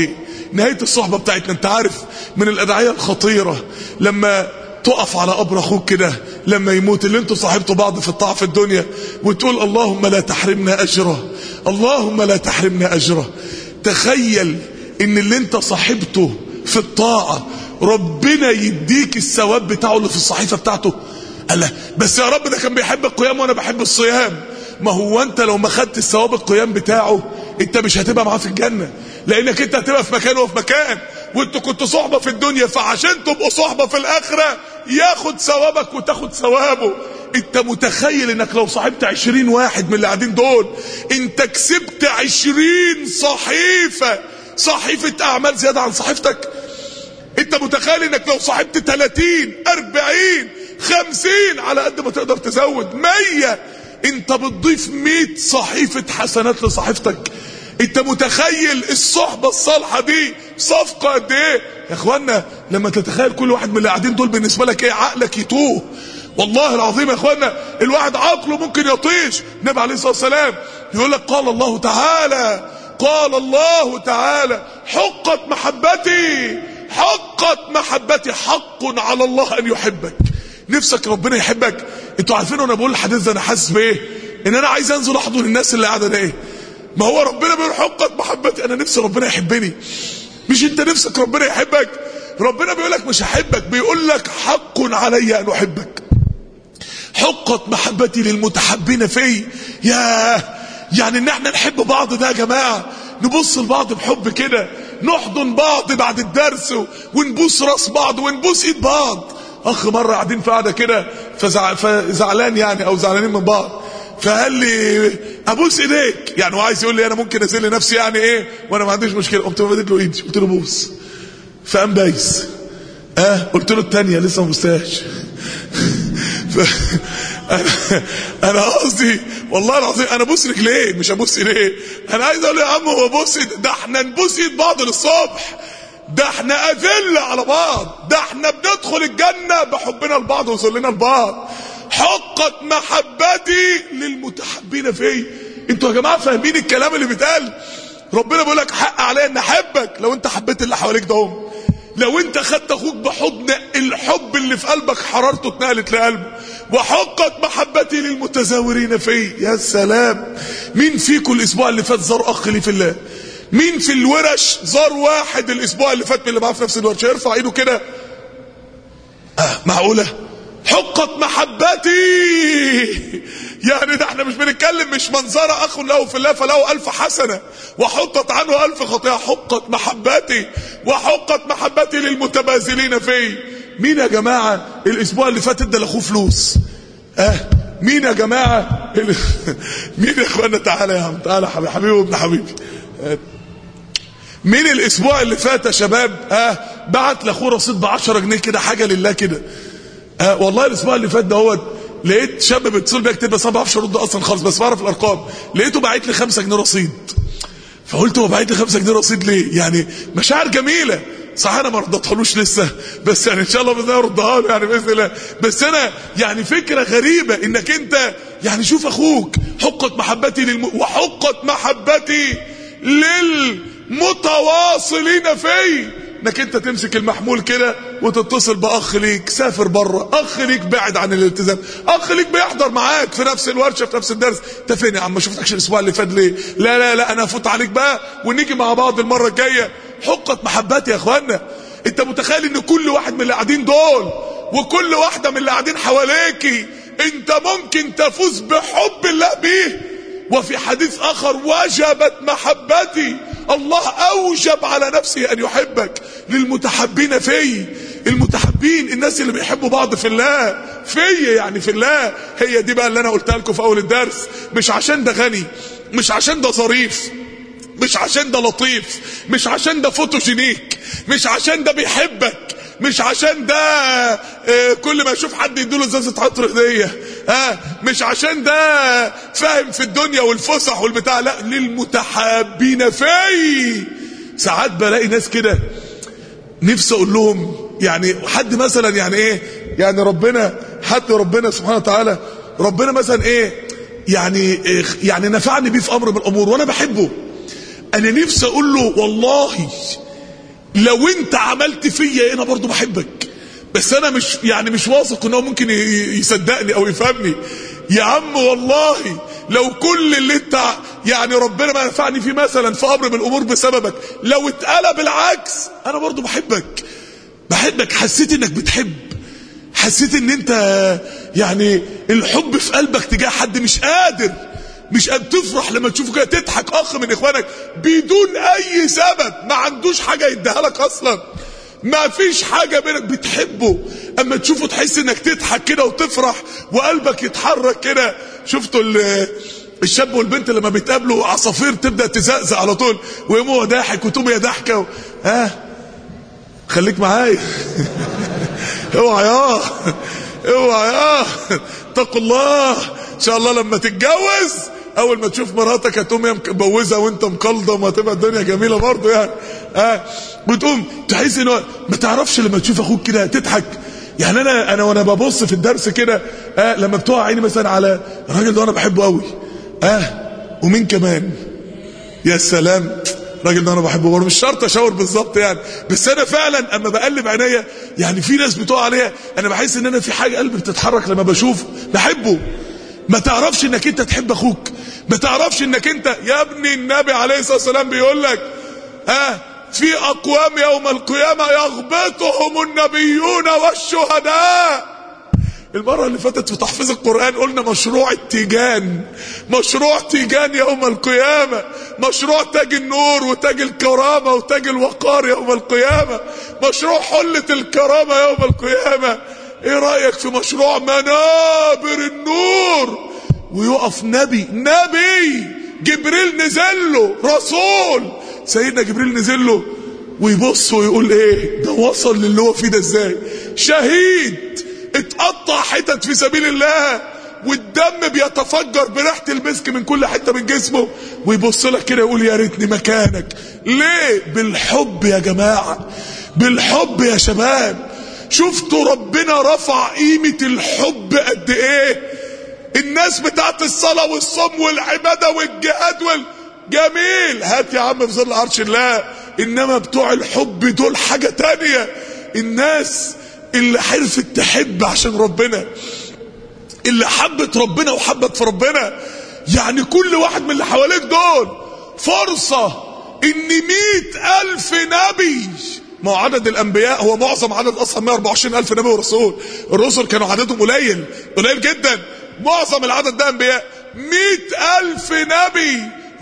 نهاية الصحبة بتاعتنا انت عارف من الادعية الخطيرة لما تقف على قبر اخوك كده لما يموت اللي انتوا صاحبتوا بعض في الطاعة في الدنيا وتقول اللهم لا تحرمنا اجره اللهم لا تحرمنا اجره تخيل ان اللي انت صاحبته في الطاعة ربنا يديك الثواب بتاعه اللي في الصحيفة بتاعته قال له بس يا رب ده كان بيحب القيام وانا بحب الصيام ما هو انت لو ما خدت الثواب القيام بتاعه انت مش هتبقى معاه في الجنة لانك انت هتبقى في مكان وفي مكان وانتوا كنتوا صحبة في الدنيا فعشان تبقوا صحبة في الاخرة ياخد ثوابك وتاخد ثوابه انت متخيل انك لو صاحبت عشرين واحد من اللي قاعدين دول انت كسبت عشرين صحيفة صحيفة اعمال زيادة عن صحيفتك انت متخيل انك لو صاحبت 30 40 50 على قد ما تقدر تزود 100 انت بتضيف 100 صحيفة حسنات لصحيفتك انت متخيل الصحبة الصالحة دي صفقة قد ايه يا اخوانا لما تتخيل كل واحد من اللي قاعدين دول بالنسبة لك ايه عقلك يتوه والله العظيم يا اخوانا الواحد عقله ممكن يطيش النبي عليه الصلاة والسلام يقول لك قال الله تعالى قال الله تعالى حقت محبتي حقت محبتي حق على الله ان يحبك نفسك ربنا يحبك انتوا عارفين وانا بقول الحديث ده انا حاسس بايه ان انا عايز انزل احضن الناس اللي قاعده ده ايه ما هو ربنا بيقول حقت محبتي انا نفسي ربنا يحبني مش انت نفسك ربنا يحبك ربنا بيقول لك مش هحبك بيقول لك حق علي ان احبك حقت محبتي للمتحبين في يا يعني ان احنا نحب بعض ده يا جماعه نبص لبعض بحب كده نحضن بعض بعد الدرس ونبوس راس بعض ونبوس ايد بعض اخ مره قاعدين في قعده كده فزع... فزعلان يعني او زعلانين من بعض فقال لي ابوس ايديك يعني هو عايز يقول لي انا ممكن ازل نفسي يعني ايه وانا ما عنديش مشكله قمت مديت له ايدي قلت له بوس فقام بايس اه قلت له الثانيه لسه ما بوستهاش ف... انا انا قصدي والله العظيم انا بوس رجليه مش ابوس ايديه انا عايز اقول يا عم هو بوس ده احنا نبوس ايد بعض للصبح ده احنا اذله على بعض ده احنا بندخل الجنه بحبنا لبعض وذلنا لبعض حقت محبتي للمتحبين فيا انتوا يا جماعه فاهمين الكلام اللي بيتقال ربنا بيقول لك حق عليا ان احبك لو انت حبيت اللي حواليك ده لو انت خدت اخوك بحضن الحب اللي في قلبك حرارته اتنقلت لقلبه وحقت محبتي للمتزاورين فيه يا سلام مين فيكم الاسبوع اللي فات زار اخ لي في الله مين في الورش زار واحد الاسبوع اللي فات من اللي معاه في نفس الورشه يرفع ايده كده آه معقوله حقت محبتي يعني ده احنا مش بنتكلم مش منظر اخ له في الله فله الف حسنه وحطت عنه الف خطيئه حقت محبتي وحقت محبتي للمتبازلين في مين يا جماعه الاسبوع اللي فات ادى لاخوه فلوس اه مين يا جماعه مين يا اخوانا تعالى يا عم تعالى حبيبي حبيبي وابن حبيبي اه. مين الاسبوع اللي فات يا شباب اه بعت لاخوه رصيد ب 10 جنيه كده حاجه لله كده اه والله الاسبوع اللي فات دهوت لقيت شاب بيتصل بيا كتير بس انا ما بعرفش ارد اصلا خالص بس بعرف الارقام لقيته باعت لي 5 جنيه رصيد فقلت هو باعت لي 5 جنيه رصيد ليه يعني مشاعر جميله صح انا ما ردتهالوش لسه بس يعني ان شاء الله باذن الله اردها له يعني باذن الله بس انا يعني فكره غريبه انك انت يعني شوف اخوك حقت محبتي للم... وحقت محبتي للمتواصلين في انك انت تمسك المحمول كده وتتصل باخ ليك سافر بره اخ ليك بعد عن الالتزام اخ ليك بيحضر معاك في نفس الورشه في نفس الدرس انت فين يا عم ما شفتكش الاسبوع اللي فات ليه لا لا لا انا افوت عليك بقى ونيجي مع بعض المره الجايه حقت محبتي يا اخوانا انت متخيل ان كل واحد من اللي قاعدين دول وكل واحده من اللي قاعدين حواليكي انت ممكن تفوز بحب الله بيه وفي حديث اخر وجبت محبتي الله اوجب على نفسه ان يحبك للمتحبين في المتحبين الناس اللي بيحبوا بعض في الله في يعني في الله هي دي بقى اللي انا قلتها لكم في اول الدرس مش عشان ده غني مش عشان ده ظريف مش عشان ده لطيف مش عشان ده فوتوجينيك مش عشان ده بيحبك مش عشان ده آه كل ما يشوف حد يديله ازازه عطر هديه ها مش عشان ده فاهم في الدنيا والفسح والبتاع لا للمتحابين في ساعات بلاقي ناس كده نفسي اقول لهم يعني حد مثلا يعني ايه يعني ربنا حد ربنا سبحانه وتعالى ربنا مثلا ايه يعني إيه يعني نفعني بيه في امر من الامور وانا بحبه انا نفسي اقول له والله لو انت عملت فيا انا برضو بحبك بس انا مش يعني مش واثق ان هو ممكن ي- ي- يصدقني او يفهمني يا عم والله لو كل اللي انت يعني ربنا ما نفعني فيه مثلا في امر من الامور بسببك لو اتقلب العكس انا برضو بحبك بحبك حسيت انك بتحب حسيت ان انت يعني الحب في قلبك تجاه حد مش قادر مش قادر تفرح لما تشوفه كده تضحك اخ من اخوانك بدون اي سبب ما عندوش حاجه يديها لك اصلا ما فيش حاجة بينك بتحبه اما تشوفه تحس انك تضحك كده وتفرح وقلبك يتحرك كده شفتوا ال- الشاب والبنت لما بيتقابلوا عصافير تبدأ تزقزق على طول ويقوم هو ضاحك وتقوم هي ضاحكة و... ها خليك معايا اوعى يا اوعى يا اتقوا الله ان شاء الله لما تتجوز اول ما تشوف مراتك هتقوم هي مبوزه وانت مقلضم وهتبقى الدنيا جميله برضه يعني اه وتقوم تحس ان هو ما تعرفش لما تشوف اخوك كده تضحك يعني انا انا وانا ببص في الدرس كده اه لما بتقع عيني مثلا على الراجل ده انا بحبه قوي اه ومين كمان يا سلام الراجل ده انا بحبه برضه مش شرط اشاور بالظبط يعني بس انا فعلا اما بقلب عينيا يعني في ناس بتقع عليها انا بحس ان انا في حاجه قلبي بتتحرك لما بشوفه بحبه ما تعرفش انك انت تحب اخوك ما تعرفش انك انت يا ابني النبي عليه الصلاه والسلام بيقول لك ها في اقوام يوم القيامه يغبطهم النبيون والشهداء المرة اللي فاتت في تحفيظ القرآن قلنا مشروع التيجان مشروع تيجان يوم القيامة مشروع تاج النور وتاج الكرامة وتاج الوقار يوم القيامة مشروع حلة الكرامة يوم القيامة ايه رأيك في مشروع منابر النور ويقف نبي نبي جبريل نزل له رسول سيدنا جبريل نزل له ويبص ويقول ايه ده وصل للي هو فيه ده ازاي شهيد اتقطع حتت في سبيل الله والدم بيتفجر بريحه المسك من كل حته من جسمه ويبص لك كده يقول يا ريتني مكانك ليه بالحب يا جماعه بالحب يا شباب شفتوا ربنا رفع قيمه الحب قد ايه الناس بتاعت الصلاه والصوم والعباده والجهاد وال جميل هات يا عم في ظل عرش الله انما بتوع الحب دول حاجه تانية الناس اللي عرفت تحب عشان ربنا اللي حبت ربنا وحبت في ربنا يعني كل واحد من اللي حواليك دول فرصة ان مئة الف نبي ما هو عدد الانبياء هو معظم عدد اصلا 124 الف نبي ورسول الرسل كانوا عددهم قليل قليل جدا معظم العدد ده انبياء مئة الف نبي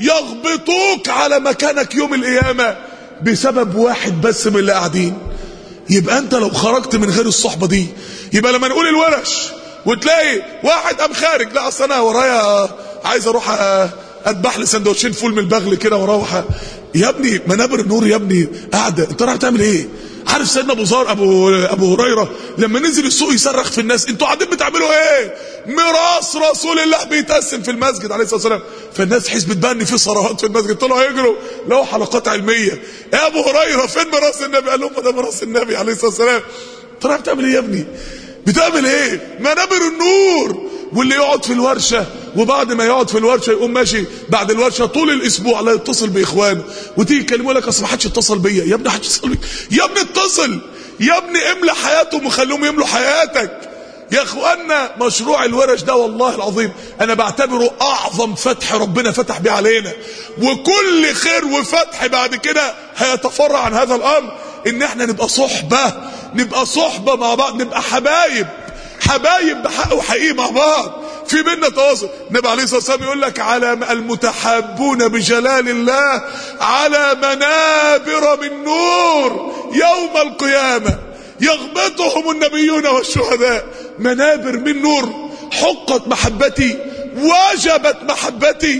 يغبطوك على مكانك يوم القيامة بسبب واحد بس من اللي قاعدين يبقى انت لو خرجت من غير الصحبة دي يبقى لما نقول الورش وتلاقي واحد قام خارج لا اصل انا ورايا عايز اروح اذبح لي سندوتشين فول من البغل كده واروح يا ابني منابر النور يا ابني قاعده انت رايح تعمل ايه عارف سيدنا ابو زار ابو ابو هريره لما نزل السوق يصرخ في الناس انتوا قاعدين بتعملوا ايه ميراث رسول الله بيتقسم في المسجد عليه الصلاه والسلام فالناس حسبت بقى ان في ثروات في المسجد طلعوا يجروا لقوا حلقات علميه يا ابو هريره فين ميراث النبي قال لهم ده ميراث النبي عليه الصلاه والسلام انت رايح بتعمل ايه يا ابني بتعمل ايه منابر النور واللي يقعد في الورشة وبعد ما يقعد في الورشة يقوم ماشي بعد الورشة طول الاسبوع لا يتصل باخوانه وتيجي يكلموا لك اصل ما حدش اتصل بيا يا ابني حدش اتصل بيا يا ابني اتصل يا ابني املى حياتهم وخليهم يملوا حياتك يا اخوانا مشروع الورش ده والله العظيم انا بعتبره اعظم فتح ربنا فتح بيه علينا وكل خير وفتح بعد كده هيتفرع عن هذا الامر ان احنا نبقى صحبة نبقى صحبة مع بعض نبقى حبايب حبايب بحق وحقيقي مع بعض في بينا تواصل النبي عليه الصلاه والسلام يقول لك على المتحابون بجلال الله على منابر من نور يوم القيامه يغبطهم النبيون والشهداء منابر من نور حقت محبتي وجبت محبتي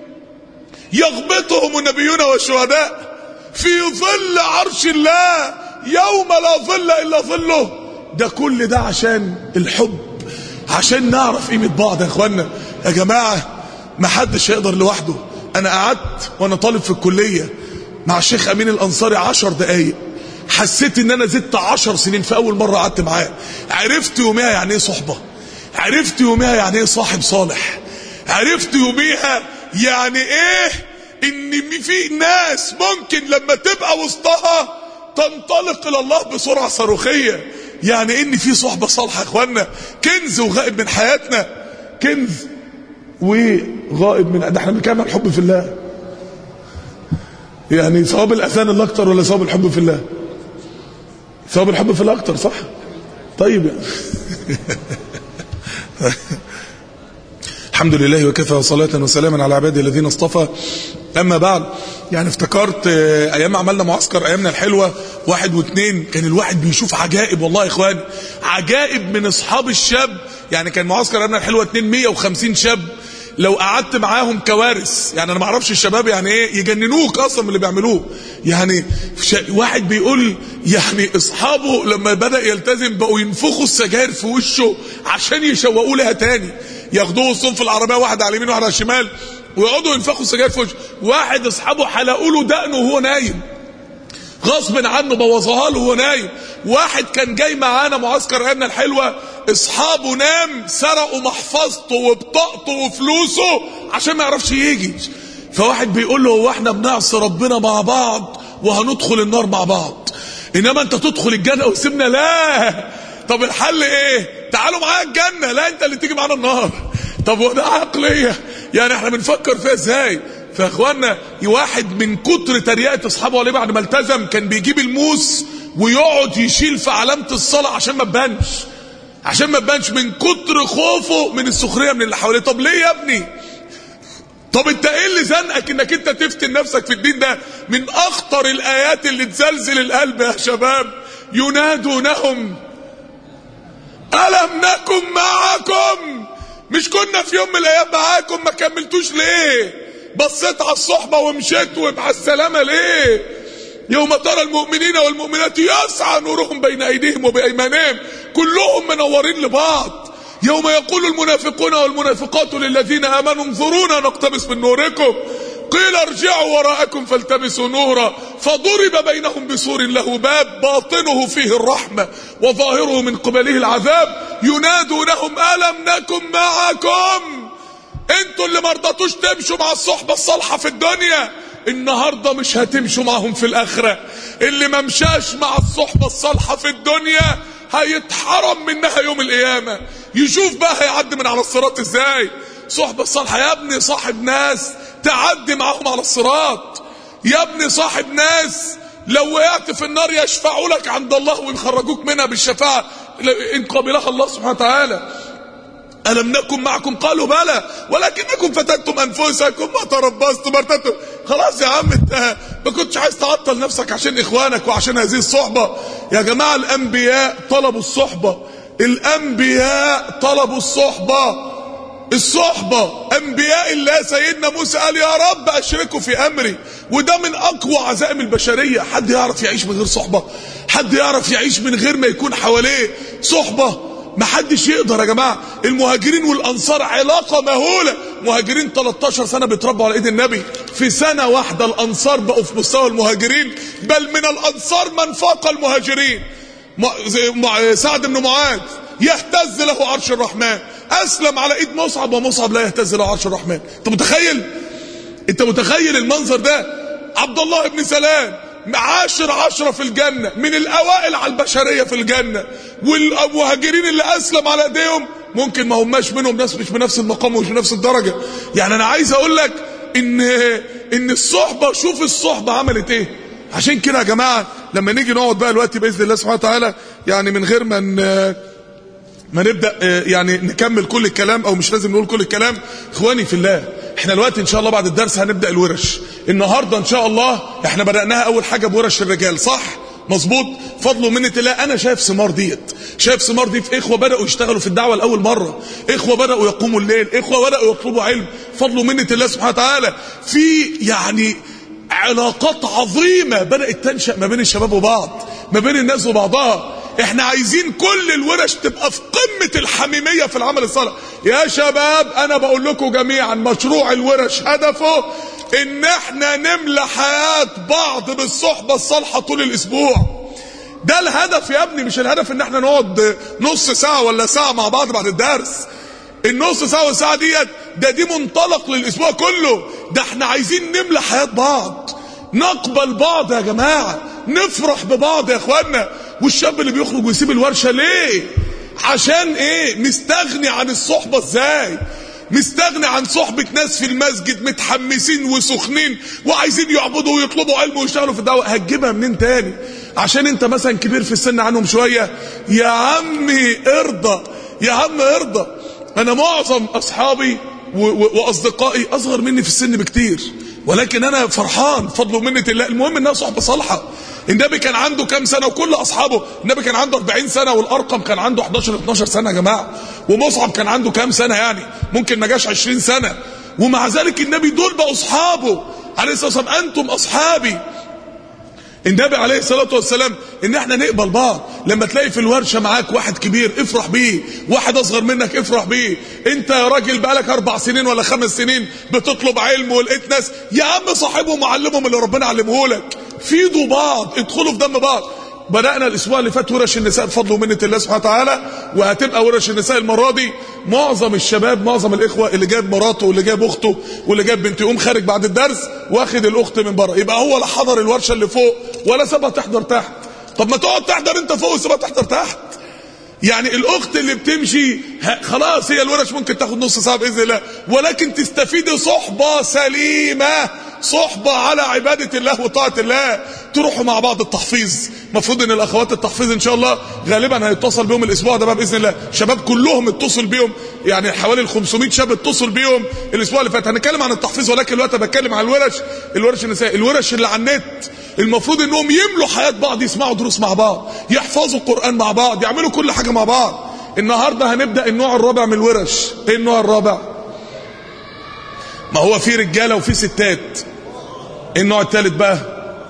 يغبطهم النبيون والشهداء في ظل عرش الله يوم لا ظل الا ظله ده كل ده عشان الحب عشان نعرف قيمة بعض يا اخوانا يا جماعة ما حدش يقدر لوحده انا قعدت وانا طالب في الكلية مع الشيخ امين الانصاري عشر دقايق حسيت ان انا زدت عشر سنين في اول مرة قعدت معاه عرفت يوميها يعني ايه صحبة عرفت يوميها يعني ايه صاحب صالح عرفت يوميها يعني ايه ان في ناس ممكن لما تبقى وسطها تنطلق الى الله بسرعه صاروخيه يعني ان في صحبه صالحه يا اخوانا كنز وغائب من حياتنا كنز وغائب من ده احنا بنتكلم عن الحب في الله يعني ثواب الاذان اللي اكتر ولا ثواب الحب في الله ثواب الحب في الله اكتر صح طيب يعني الحمد لله وكفى وصلاة وسلاما على عباده الذين اصطفى أما بعد يعني افتكرت أيام عملنا معسكر أيامنا الحلوة واحد واثنين كان الواحد بيشوف عجائب والله يا إخواني عجائب من أصحاب الشاب يعني كان معسكر أيامنا الحلوة 2 150 شاب لو قعدت معاهم كوارث يعني انا ما اعرفش الشباب يعني ايه يجننوك اصلا من اللي بيعملوه يعني واحد بيقول يعني اصحابه لما بدا يلتزم بقوا ينفخوا السجاير في وشه عشان يشوقوه لها تاني ياخدوه الصنف في العربيه واحد على اليمين واحد على الشمال ويقعدوا ينفخوا السجاير في وشه واحد اصحابه حلقوا له دقنه وهو نايم غصب عنه بوظها له وهو نايم واحد كان جاي معانا معسكر ايامنا الحلوه اصحابه نام سرقوا محفظته وبطاقته وفلوسه عشان ما يعرفش يجي فواحد بيقول له هو احنا بنعصي ربنا مع بعض وهندخل النار مع بعض انما انت تدخل الجنه وسيبنا لا طب الحل ايه تعالوا معايا الجنه لا انت اللي تيجي معانا النار طب وده عقليه يعني احنا بنفكر فيها ازاي فاخوانا واحد من كتر تريقه اصحابه عليه بعد ما التزم كان بيجيب الموس ويقعد يشيل في علامه الصلاه عشان ما تبانش عشان ما تبانش من كتر خوفه من السخريه من اللي حواليه طب ليه يا ابني طب انت ايه اللي زنقك انك انت تفتن نفسك في الدين ده من اخطر الايات اللي تزلزل القلب يا شباب ينادونهم الم نكن معكم مش كنا في يوم من الايام معاكم ما كملتوش ليه بصيت على الصحبه ومشيت ومع السلامه ليه يوم ترى المؤمنين والمؤمنات يسعى نورهم بين ايديهم وبايمانهم كلهم منورين لبعض يوم يقول المنافقون والمنافقات للذين امنوا انظرونا نقتبس من نوركم قيل ارجعوا وراءكم فالتمسوا نورا فضرب بينهم بسور له باب باطنه فيه الرحمه وظاهره من قبله العذاب ينادونهم الم نكن معكم انتوا اللي مرضتوش تمشوا مع الصحبه الصالحه في الدنيا النهاردة مش هتمشوا معهم في الآخرة اللي ما مشاش مع الصحبة الصالحة في الدنيا هيتحرم منها يوم القيامة يشوف بقى هيعدي من على الصراط ازاي صحبة الصالحة يا ابني صاحب ناس تعدي معاهم على الصراط يا ابني صاحب ناس لو وقعت في النار يشفعوا لك عند الله ويخرجوك منها بالشفاعة إن قبلها الله سبحانه وتعالى ألم نكن معكم قالوا بلى ولكنكم فتنتم أنفسكم وتربصتم ارتدتم خلاص يا عم انت ما كنتش عايز تعطل نفسك عشان إخوانك وعشان هذه الصحبة يا جماعة الأنبياء طلبوا الصحبة الأنبياء طلبوا الصحبة الصحبة أنبياء الله سيدنا موسى قال يا رب أشركوا في أمري وده من أقوى عزائم البشرية حد يعرف يعيش من غير صحبة حد يعرف يعيش من غير ما يكون حواليه صحبة ما حدش يقدر يا جماعة المهاجرين والأنصار علاقة مهولة مهاجرين 13 سنة بيتربوا على إيد النبي في سنة واحدة الأنصار بقوا في مستوى المهاجرين بل من الأنصار من فاق المهاجرين سعد بن معاذ يهتز له عرش الرحمن أسلم على إيد مصعب ومصعب لا يهتز له عرش الرحمن أنت متخيل أنت متخيل المنظر ده عبد الله بن سلام عاشر عشرة في الجنة من الأوائل على البشرية في الجنة والمهاجرين اللي أسلم على ايديهم ممكن ما هماش منهم ناس مش بنفس المقام ومش بنفس الدرجة يعني أنا عايز أقول لك إن إن الصحبة شوف الصحبة عملت إيه عشان كده يا جماعة لما نيجي نقعد بقى دلوقتي بإذن الله سبحانه وتعالى يعني من غير ما ما نبدا يعني نكمل كل الكلام او مش لازم نقول كل الكلام اخواني في الله احنا دلوقتي ان شاء الله بعد الدرس هنبدا الورش النهارده ان شاء الله احنا بداناها اول حاجه بورش الرجال صح مظبوط فضل ومنة الله انا شايف ثمار ديت شايف ثمار دي في اخوه بداوا يشتغلوا في الدعوه لاول مره اخوه بداوا يقوموا الليل اخوه بداوا يطلبوا علم فضل ومنة الله سبحانه وتعالى في يعني علاقات عظيمه بدات تنشا ما بين الشباب وبعض ما بين الناس وبعضها احنا عايزين كل الورش تبقى في قمة الحميمية في العمل الصالح يا شباب انا بقول لكم جميعا مشروع الورش هدفه ان احنا نملى حياة بعض بالصحبة الصالحة طول الاسبوع ده الهدف يا ابني مش الهدف ان احنا نقعد نص ساعة ولا ساعة مع بعض بعد الدرس النص ساعة والساعة ديت ده دي منطلق للاسبوع كله ده احنا عايزين نملى حياة بعض نقبل بعض يا جماعة نفرح ببعض يا اخوانا والشاب اللي بيخرج ويسيب الورشه ليه عشان ايه مستغني عن الصحبه ازاي مستغني عن صحبة ناس في المسجد متحمسين وسخنين وعايزين يعبدوا ويطلبوا علم ويشتغلوا في الدعوة هتجيبها منين تاني عشان انت مثلا كبير في السن عنهم شوية يا عمي ارضى يا عم ارضى انا معظم اصحابي و- و- واصدقائي اصغر مني في السن بكتير ولكن انا فرحان فضل ومنة الله المهم انها صحبة صالحة النبي كان عنده كام سنة وكل أصحابه النبي كان عنده 40 سنة والأرقم كان عنده 11 12 سنة يا جماعة ومصعب كان عنده كام سنة يعني ممكن ما جاش 20 سنة ومع ذلك النبي دول بقوا أصحابه عليه الصلاة والسلام أنتم أصحابي النبي عليه الصلاة والسلام ان احنا نقبل بعض لما تلاقي في الورشة معاك واحد كبير افرح بيه واحد اصغر منك افرح بيه انت يا راجل بقالك اربع سنين ولا خمس سنين بتطلب علم ولقيت ناس يا عم صاحبهم وعلمهم اللي ربنا علمه لك فيدوا بعض ادخلوا في دم بعض بدأنا الأسبوع اللي فات ورش النساء بفضل ومنة الله سبحانه وتعالى وهتبقى ورش النساء المرة دي معظم الشباب معظم الإخوة اللي جاب مراته واللي جاب أخته واللي جاب بنت يقوم خارج بعد الدرس واخد الأخت من بره يبقى هو لا حضر الورشة اللي فوق ولا سابها تحضر تحت طب ما تقعد تحضر أنت فوق وسيبها تحضر تحت يعني الاخت اللي بتمشي ه- خلاص هي الورش ممكن تاخد نص ساعه باذن الله ولكن تستفيدي صحبه سليمه صحبه على عباده الله وطاعه الله تروحوا مع بعض التحفيظ المفروض ان الاخوات التحفيظ ان شاء الله غالبا هيتصل بيهم الاسبوع ده بقى باذن الله شباب كلهم اتصل بيهم يعني حوالي ال 500 شاب اتصل بيهم الاسبوع اللي فات هنتكلم عن التحفيظ ولكن دلوقتي بتكلم عن الورش الورش النسائيه الورش اللي على النت المفروض انهم يملوا حياه بعض يسمعوا دروس مع بعض يحفظوا القران مع بعض يعملوا كل حاجه مع بعض النهارده هنبدا النوع الرابع من الورش ايه النوع الرابع ما هو في رجاله وفي ستات ايه النوع الثالث بقى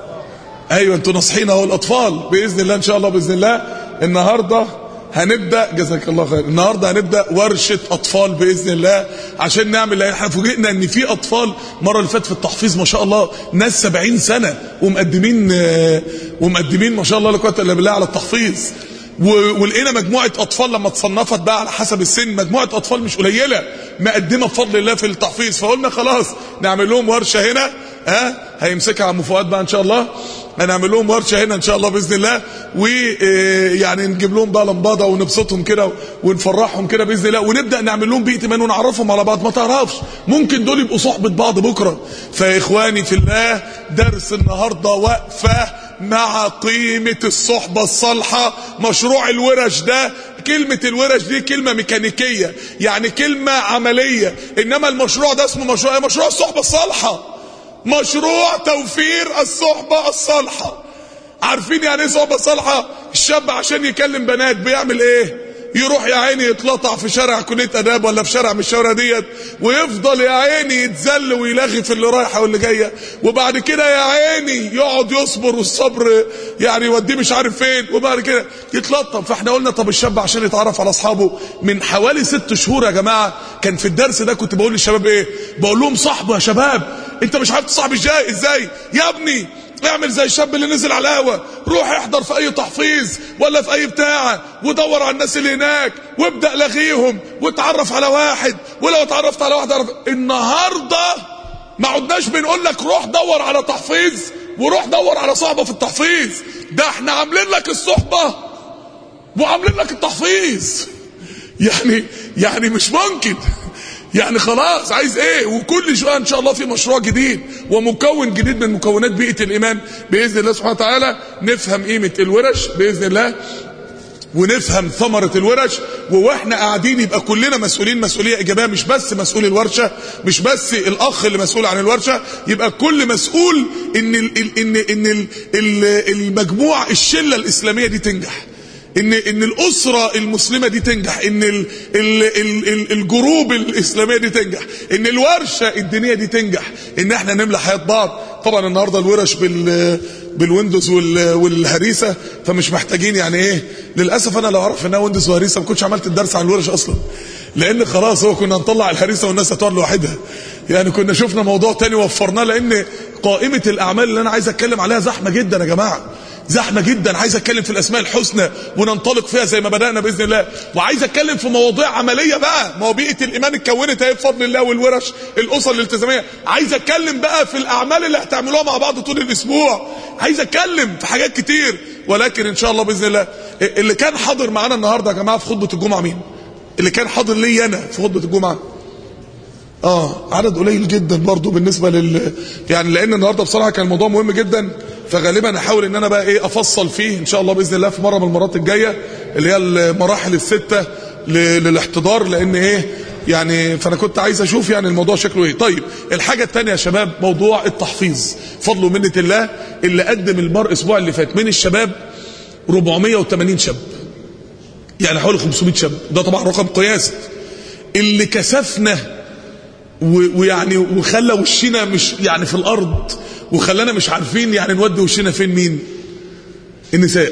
ايوه انتوا ناصحين اهو الاطفال باذن الله ان شاء الله باذن الله النهارده هنبدا جزاك الله خير النهارده هنبدا ورشه اطفال باذن الله عشان نعمل احنا فوجئنا ان في اطفال مره اللي فاتت في التحفيظ ما شاء الله ناس 70 سنه ومقدمين آه، ومقدمين ما شاء الله لا قوه الا بالله على التحفيظ و- ولقينا مجموعه اطفال لما اتصنفت بقى على حسب السن مجموعه اطفال مش قليله مقدمه بفضل الله في التحفيظ فقلنا خلاص نعمل لهم ورشه هنا ها هيمسكها عم فؤاد بقى ان شاء الله هنعمل لهم ورشه هنا ان شاء الله باذن الله ويعني نجيب لهم بقى لمباده ونبسطهم كده ونفرحهم كده باذن الله ونبدا نعمل لهم بيئه ايمان ونعرفهم على بعض ما تعرفش ممكن دول يبقوا صحبه بعض بكره فيا اخواني في الله درس النهارده وقفه مع قيمه الصحبه الصالحه مشروع الورش ده كلمة الورش دي كلمة ميكانيكية يعني كلمة عملية إنما المشروع ده اسمه مشروع إيه؟ مشروع الصحبة الصالحة مشروع توفير الصحبة الصالحة عارفين يعني ايه صحبة صالحة الشاب عشان يكلم بنات بيعمل ايه يروح يا عيني يتلطع في شارع كلية اداب ولا في شارع من الشوارع ديت ويفضل يا عيني يتذل ويلغي في اللي رايحة واللي جاية وبعد كده يا عيني يقعد يصبر والصبر يعني يوديه مش عارف فين وبعد كده يتلطم فاحنا قلنا طب الشاب عشان يتعرف على اصحابه من حوالي ست شهور يا جماعة كان في الدرس ده كنت بقول للشباب ايه بقول لهم صاحبه يا شباب انت مش عارف تصاحب ازاي ازاي يا ابني اعمل زي الشاب اللي نزل على القهوه روح احضر في اي تحفيظ ولا في اي بتاعه ودور على الناس اللي هناك وابدا لغيهم واتعرف على واحد ولو اتعرفت على واحد عرف النهارده ما عدناش بنقول لك روح دور على تحفيظ وروح دور على صحبه في التحفيظ ده احنا عاملين لك الصحبه وعاملين لك التحفيظ يعني يعني مش ممكن يعني خلاص عايز ايه وكل شويه ان شاء الله في مشروع جديد ومكون جديد من مكونات بيئه الايمان باذن الله سبحانه وتعالى نفهم قيمه الورش باذن الله ونفهم ثمرة الورش واحنا قاعدين يبقى كلنا مسؤولين مسؤولية ايجابية مش بس مسؤول الورشة مش بس الاخ اللي مسؤول عن الورشة يبقى كل مسؤول ان ال ال ان ان ال ال المجموعة الشلة الاسلامية دي تنجح ان ان الاسره المسلمه دي تنجح ان ال ال ال ال الجروب الاسلاميه دي تنجح ان الورشه الدينيه دي تنجح ان احنا نملى حياه بعض طبعا النهارده الورش بال بالويندوز وال والهريسه فمش محتاجين يعني ايه للاسف انا لو اعرف انها ويندوز وهريسه ما كنتش عملت الدرس عن الورش اصلا لان خلاص هو كنا نطلع الهريسه والناس هتقعد لوحدها يعني كنا شفنا موضوع تاني وفرناه لان قائمه الاعمال اللي انا عايز اتكلم عليها زحمه جدا يا جماعه زحمه جدا عايز اتكلم في الاسماء الحسنى وننطلق فيها زي ما بدانا باذن الله وعايز اتكلم في مواضيع عمليه بقى ما هو بيئه الايمان اتكونت اهي بفضل الله والورش الاسر الالتزاميه عايز اتكلم بقى في الاعمال اللي هتعملوها مع بعض طول الاسبوع عايز اتكلم في حاجات كتير ولكن ان شاء الله باذن الله اللي كان حاضر معانا النهارده يا جماعه في خطبه الجمعه مين اللي كان حاضر لي انا في خطبه الجمعه اه عدد قليل جدا برضو بالنسبه لل يعني لان النهارده بصراحه كان الموضوع مهم جدا فغالبا احاول ان انا بقى ايه افصل فيه ان شاء الله باذن الله في مره من المرات الجايه اللي هي المراحل السته ل- للاحتضار لان ايه يعني فانا كنت عايز اشوف يعني الموضوع شكله ايه طيب الحاجه الثانيه يا شباب موضوع التحفيظ فضل ومنه الله اللي قدم المرء الاسبوع اللي فات من الشباب 480 شاب يعني حوالي 500 شاب ده طبعا رقم قياسي اللي كسفنا و- ويعني وخلى وشنا مش يعني في الارض وخلانا مش عارفين يعني نودي وشنا فين مين النساء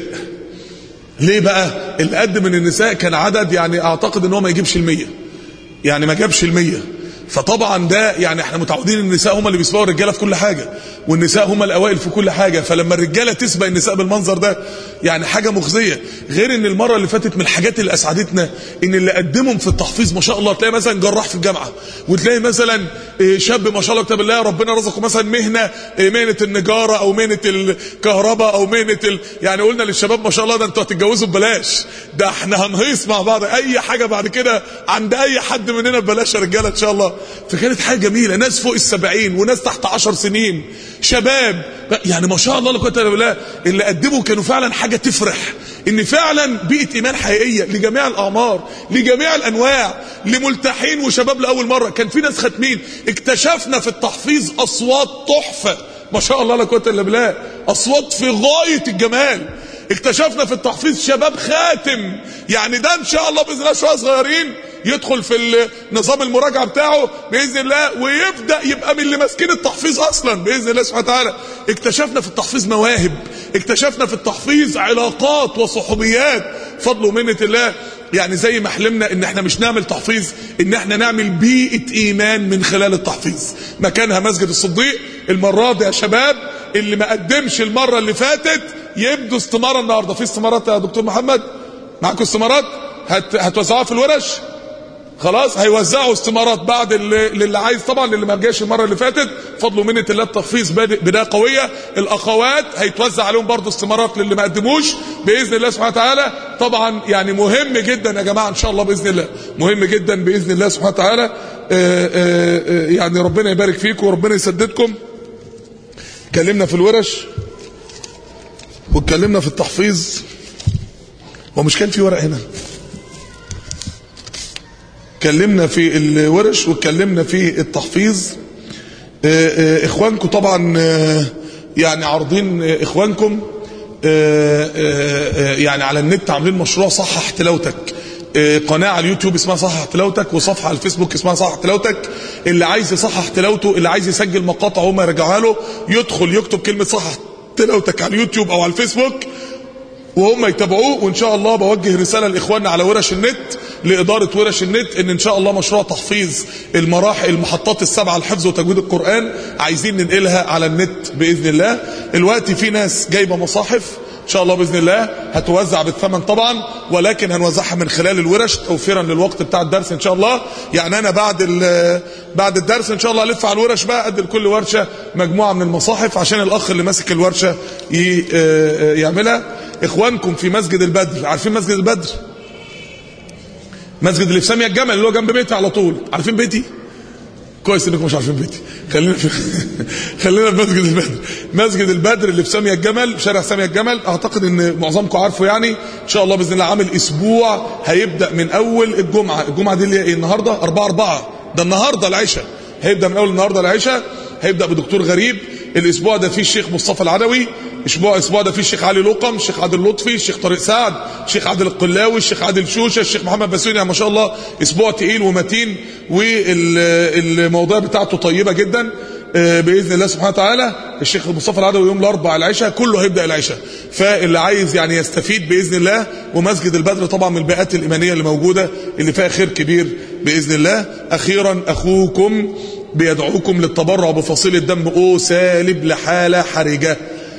ليه بقى اللي قد من النساء كان عدد يعني اعتقد ان هو ما يجيبش المية يعني ما جابش المية فطبعا ده يعني احنا متعودين ان النساء هم اللي بيسبقوا الرجاله في كل حاجه والنساء هم الاوائل في كل حاجه فلما الرجاله تسبق النساء بالمنظر ده يعني حاجه مخزيه غير ان المره اللي فاتت من الحاجات اللي اسعدتنا ان اللي قدمهم في التحفيظ ما شاء الله تلاقي مثلا جراح في الجامعه وتلاقي مثلا إيه، شاب ما شاء الله كتاب الله ربنا رزقه مثلا مهنه إيه، مهنه النجاره او مهنه الكهرباء او مهنه ال... يعني قلنا للشباب ما شاء الله ده انتوا هتتجوزوا ببلاش ده احنا هنهيص مع بعض اي حاجه بعد كده عند اي حد مننا ببلاش يا رجاله ان شاء الله فكانت حاجه جميله ناس فوق السبعين وناس تحت عشر سنين شباب يعني ما شاء الله لا قوه الا بالله اللي قدموا كانوا فعلا حاجه تفرح ان فعلا بيئه ايمان حقيقيه لجميع الاعمار لجميع الانواع لملتحين وشباب لاول مره كان في ناس ختمين اكتشفنا في التحفيظ اصوات تحفه ما شاء الله لا قوه الا بالله اصوات في غايه الجمال اكتشفنا في التحفيظ شباب خاتم يعني ده ان شاء الله باذن الله شويه صغيرين يدخل في نظام المراجعه بتاعه باذن الله ويبدا يبقى من اللي ماسكين التحفيظ اصلا باذن الله سبحانه وتعالى اكتشفنا في التحفيظ مواهب اكتشفنا في التحفيظ علاقات وصحوبيات فضل ومنه الله يعني زي ما حلمنا ان احنا مش نعمل تحفيظ ان احنا نعمل بيئه ايمان من خلال التحفيظ مكانها مسجد الصديق المره دي يا شباب اللي ما قدمش المره اللي فاتت يبدو استماره النهارده في استمارات يا دكتور محمد معاكم استمارات هت... هتوزعوها في الورش خلاص هيوزعوا استمارات بعد اللي, اللي عايز طبعا اللي ما جاش المره اللي فاتت فضل ومنه الله التحفيظ بادئ بدايه قويه الاخوات هيتوزع عليهم برضو استمارات للي ما قدموش باذن الله سبحانه وتعالى طبعا يعني مهم جدا يا جماعه ان شاء الله باذن الله مهم جدا باذن الله سبحانه وتعالى آآ آآ يعني ربنا يبارك فيكم وربنا يسددكم اتكلمنا في الورش واتكلمنا في التحفيظ ومش كان في ورق هنا اتكلمنا في الورش واتكلمنا في التحفيظ اه اه اخوانكم طبعا اه يعني عارضين اخوانكم يعني على النت عاملين مشروع صحح تلاوتك قناة على اليوتيوب اسمها صحح تلاوتك وصفحة على الفيسبوك اسمها صحح تلاوتك اللي عايز يصحح تلاوته اللي عايز يسجل مقاطع وهم يرجعوها له يدخل يكتب كلمة صحح تلاوتك على اليوتيوب او على الفيسبوك وهم يتابعوه وان شاء الله بوجه رساله لاخواننا على ورش النت لاداره ورش النت ان ان شاء الله مشروع تحفيظ المراحل المحطات السبعه لحفظ وتجويد القران عايزين ننقلها على النت باذن الله الوقت في ناس جايبه مصاحف ان شاء الله باذن الله هتوزع بالثمن طبعا ولكن هنوزعها من خلال الورش توفيرا للوقت بتاع الدرس ان شاء الله يعني انا بعد بعد الدرس ان شاء الله الف على الورش بقى ادي لكل ورشه مجموعه من المصاحف عشان الاخ اللي ماسك الورشه يعملها اخوانكم في مسجد البدر عارفين مسجد البدر مسجد اللي في ساميه الجمل اللي هو جنب بيتي على طول عارفين بيتي كويس انكم مش عارفين بيتي خلينا في خلينا في مسجد البدر مسجد البدر اللي في ساميه الجمل شارع ساميه الجمل اعتقد ان معظمكم عارفه يعني ان شاء الله باذن الله عامل اسبوع هيبدا من اول الجمعه الجمعه دي اللي هي ايه النهارده 4 4 ده النهارده العشاء هيبدا من اول النهارده العشاء هيبدا بدكتور غريب الاسبوع ده فيه الشيخ مصطفى العدوي اسبوع الاسبوع ده فيه الشيخ علي لقم الشيخ عادل لطفي الشيخ طارق سعد الشيخ عادل القلاوي الشيخ عادل شوشه الشيخ محمد بسيوني ما شاء الله اسبوع تقيل ومتين والموضوع بتاعته طيبه جدا باذن الله سبحانه وتعالى الشيخ مصطفى العدوي يوم الاربعاء العشاء كله هيبدا العشاء فاللي عايز يعني يستفيد باذن الله ومسجد البدر طبعا من البيئات الايمانيه اللي موجوده اللي فيها خير كبير باذن الله اخيرا اخوكم بيدعوكم للتبرع بفصيل الدم او سالب لحاله حرجه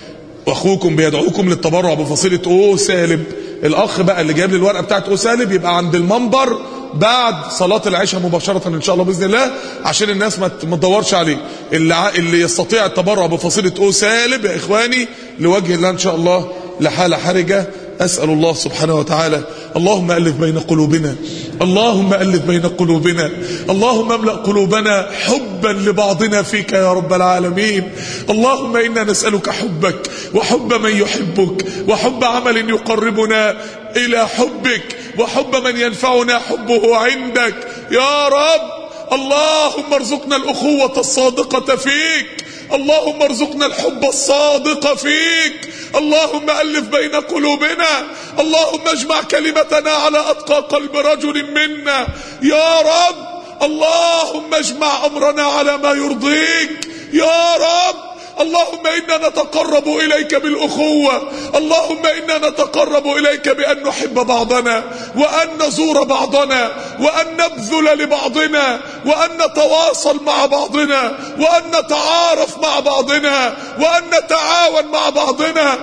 واخوكم بيدعوكم للتبرع بفصيله او سالب الاخ بقى اللي جايب لي الورقه بتاعت او سالب يبقى عند المنبر بعد صلاة العشاء مباشرة إن شاء الله بإذن الله عشان الناس ما تدورش عليه اللي, ع... اللي يستطيع التبرع بفصيلة أو سالب يا إخواني لوجه الله إن شاء الله لحالة حرجة أسأل الله سبحانه وتعالى اللهم ألف بين قلوبنا اللهم ألف بين قلوبنا اللهم املأ قلوبنا حبا لبعضنا فيك يا رب العالمين اللهم إنا نسألك حبك وحب من يحبك وحب عمل يقربنا إلى حبك وحب من ينفعنا حبه عندك يا رب اللهم ارزقنا الأخوة الصادقة فيك اللهم ارزقنا الحب الصادق فيك اللهم ألف بين قلوبنا اللهم اجمع كلمتنا على أتقى قلب رجل منا يا رب اللهم اجمع أمرنا على ما يرضيك يا رب اللهم إنا نتقرب إليك بالأخوة اللهم إنا نتقرب إليك بأن نحب بعضنا وأن نزور بعضنا وأن نبذل لبعضنا وأن نتواصل مع بعضنا وأن نتعارف مع بعضنا وأن نتعاون مع بعضنا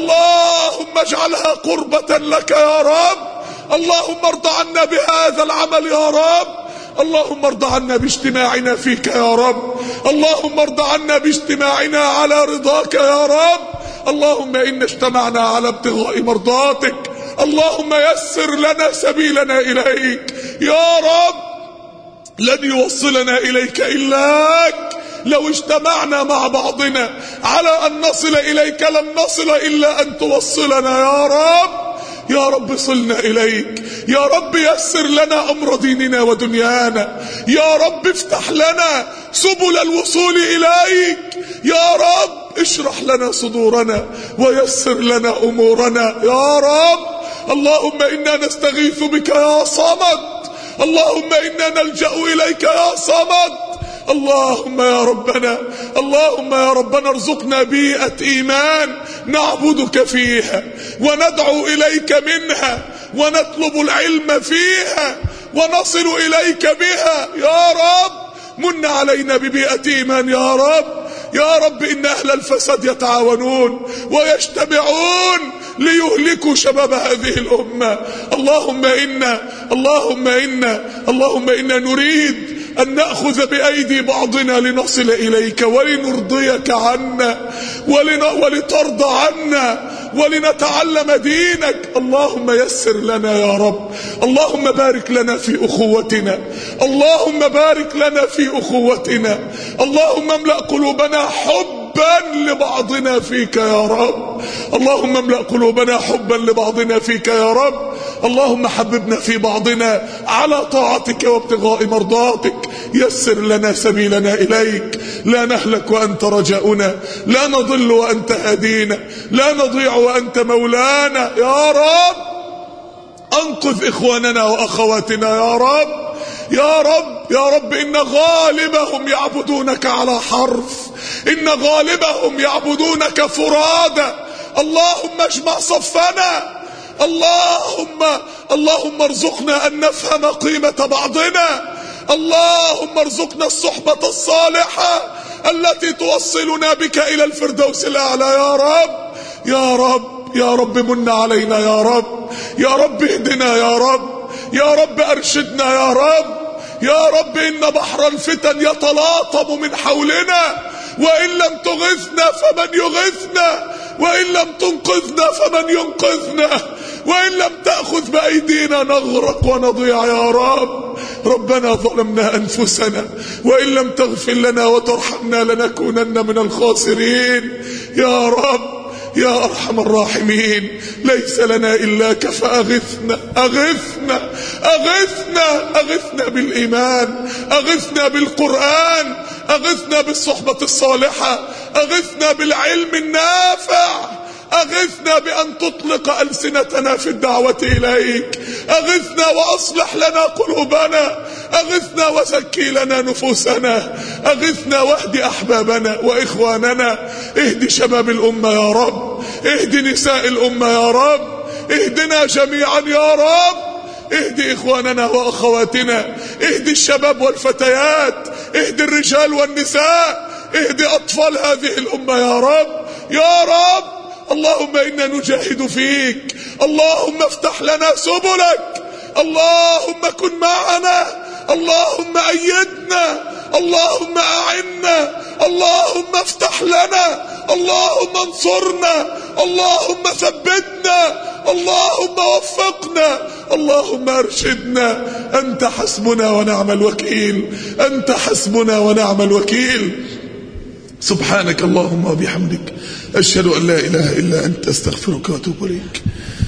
اللهم اجعلها قربة لك يا رب اللهم ارض عنا بهذا العمل يا رب اللهم ارض عنا باجتماعنا فيك يا رب اللهم ارض عنا باجتماعنا على رضاك يا رب اللهم إنا اجتمعنا على ابتغاء مرضاتك اللهم يسر لنا سبيلنا إليك يا رب لن يوصلنا إليك إلاك لو اجتمعنا مع بعضنا على أن نصل إليك لن نصل إلا أن توصلنا يا رب يا رب صلنا إليك يا رب يسر لنا أمر ديننا ودنيانا يا رب افتح لنا سبل الوصول إليك يا رب اشرح لنا صدورنا ويسر لنا أمورنا يا رب اللهم إنا نستغيث بك يا صمد اللهم إنا نلجأ إليك يا صمد اللهم يا ربنا اللهم يا ربنا ارزقنا بيئة إيمان نعبدك فيها وندعو إليك منها ونطلب العلم فيها ونصل إليك بها يا رب من علينا ببيئة إيمان يا رب يا رب إن أهل الفساد يتعاونون ويجتمعون ليهلكوا شباب هذه الأمة اللهم إنا اللهم إنا اللهم إنا نريد أن نأخذ بأيدي بعضنا لنصل إليك ولنرضيك عنا ولن... ولترضى عنا ولنتعلم دينك اللهم يسر لنا يا رب اللهم بارك لنا في أخوتنا اللهم بارك لنا في أخوتنا اللهم املأ قلوبنا حب حبا لبعضنا فيك يا رب اللهم املأ قلوبنا حبا لبعضنا فيك يا رب اللهم حببنا في بعضنا على طاعتك وابتغاء مرضاتك يسر لنا سبيلنا إليك لا نهلك وأنت رجاؤنا لا نضل وأنت هدينا لا نضيع وأنت مولانا يا رب أنقذ إخواننا وأخواتنا يا رب يا رب يا رب إن غالبهم يعبدونك على حرف إن غالبهم يعبدونك فرادى اللهم اجمع صفنا اللهم اللهم ارزقنا أن نفهم قيمة بعضنا اللهم ارزقنا الصحبة الصالحة التي توصلنا بك إلى الفردوس الأعلى يا رب يا رب يا رب من علينا يا رب يا رب اهدنا يا رب يا رب ارشدنا يا رب يا رب إن بحر الفتن يتلاطم من حولنا وإن لم تغثنا فمن يغثنا وإن لم تنقذنا فمن ينقذنا وإن لم تأخذ بأيدينا نغرق ونضيع يا رب ربنا ظلمنا أنفسنا وإن لم تغفر لنا وترحمنا لنكونن من الخاسرين يا رب يا أرحم الراحمين ليس لنا إلاك فأغثنا أغثنا أغثنا أغثنا بالإيمان أغثنا بالقرآن أغثنا بالصحبة الصالحة أغثنا بالعلم النافع أغثنا بأن تطلق ألسنتنا في الدعوة إليك أغثنا وأصلح لنا قلوبنا أغثنا وزكي لنا نفوسنا أغثنا واهد أحبابنا وإخواننا اهد شباب الأمة يا رب اهد نساء الأمة يا رب اهدنا جميعا يا رب اهد إخواننا وأخواتنا اهد الشباب والفتيات اهد الرجال والنساء اهد أطفال هذه الأمة يا رب يا رب اللهم إنا نجاهد فيك اللهم افتح لنا سبلك اللهم كن معنا اللهم أيدنا اللهم أعنا اللهم افتح لنا اللهم انصرنا اللهم ثبتنا اللهم وفقنا اللهم ارشدنا أنت حسبنا ونعم الوكيل أنت حسبنا ونعم الوكيل سبحانك اللهم وبحمدك أشهد أن لا إله إلا أنت أستغفرك وأتوب إليك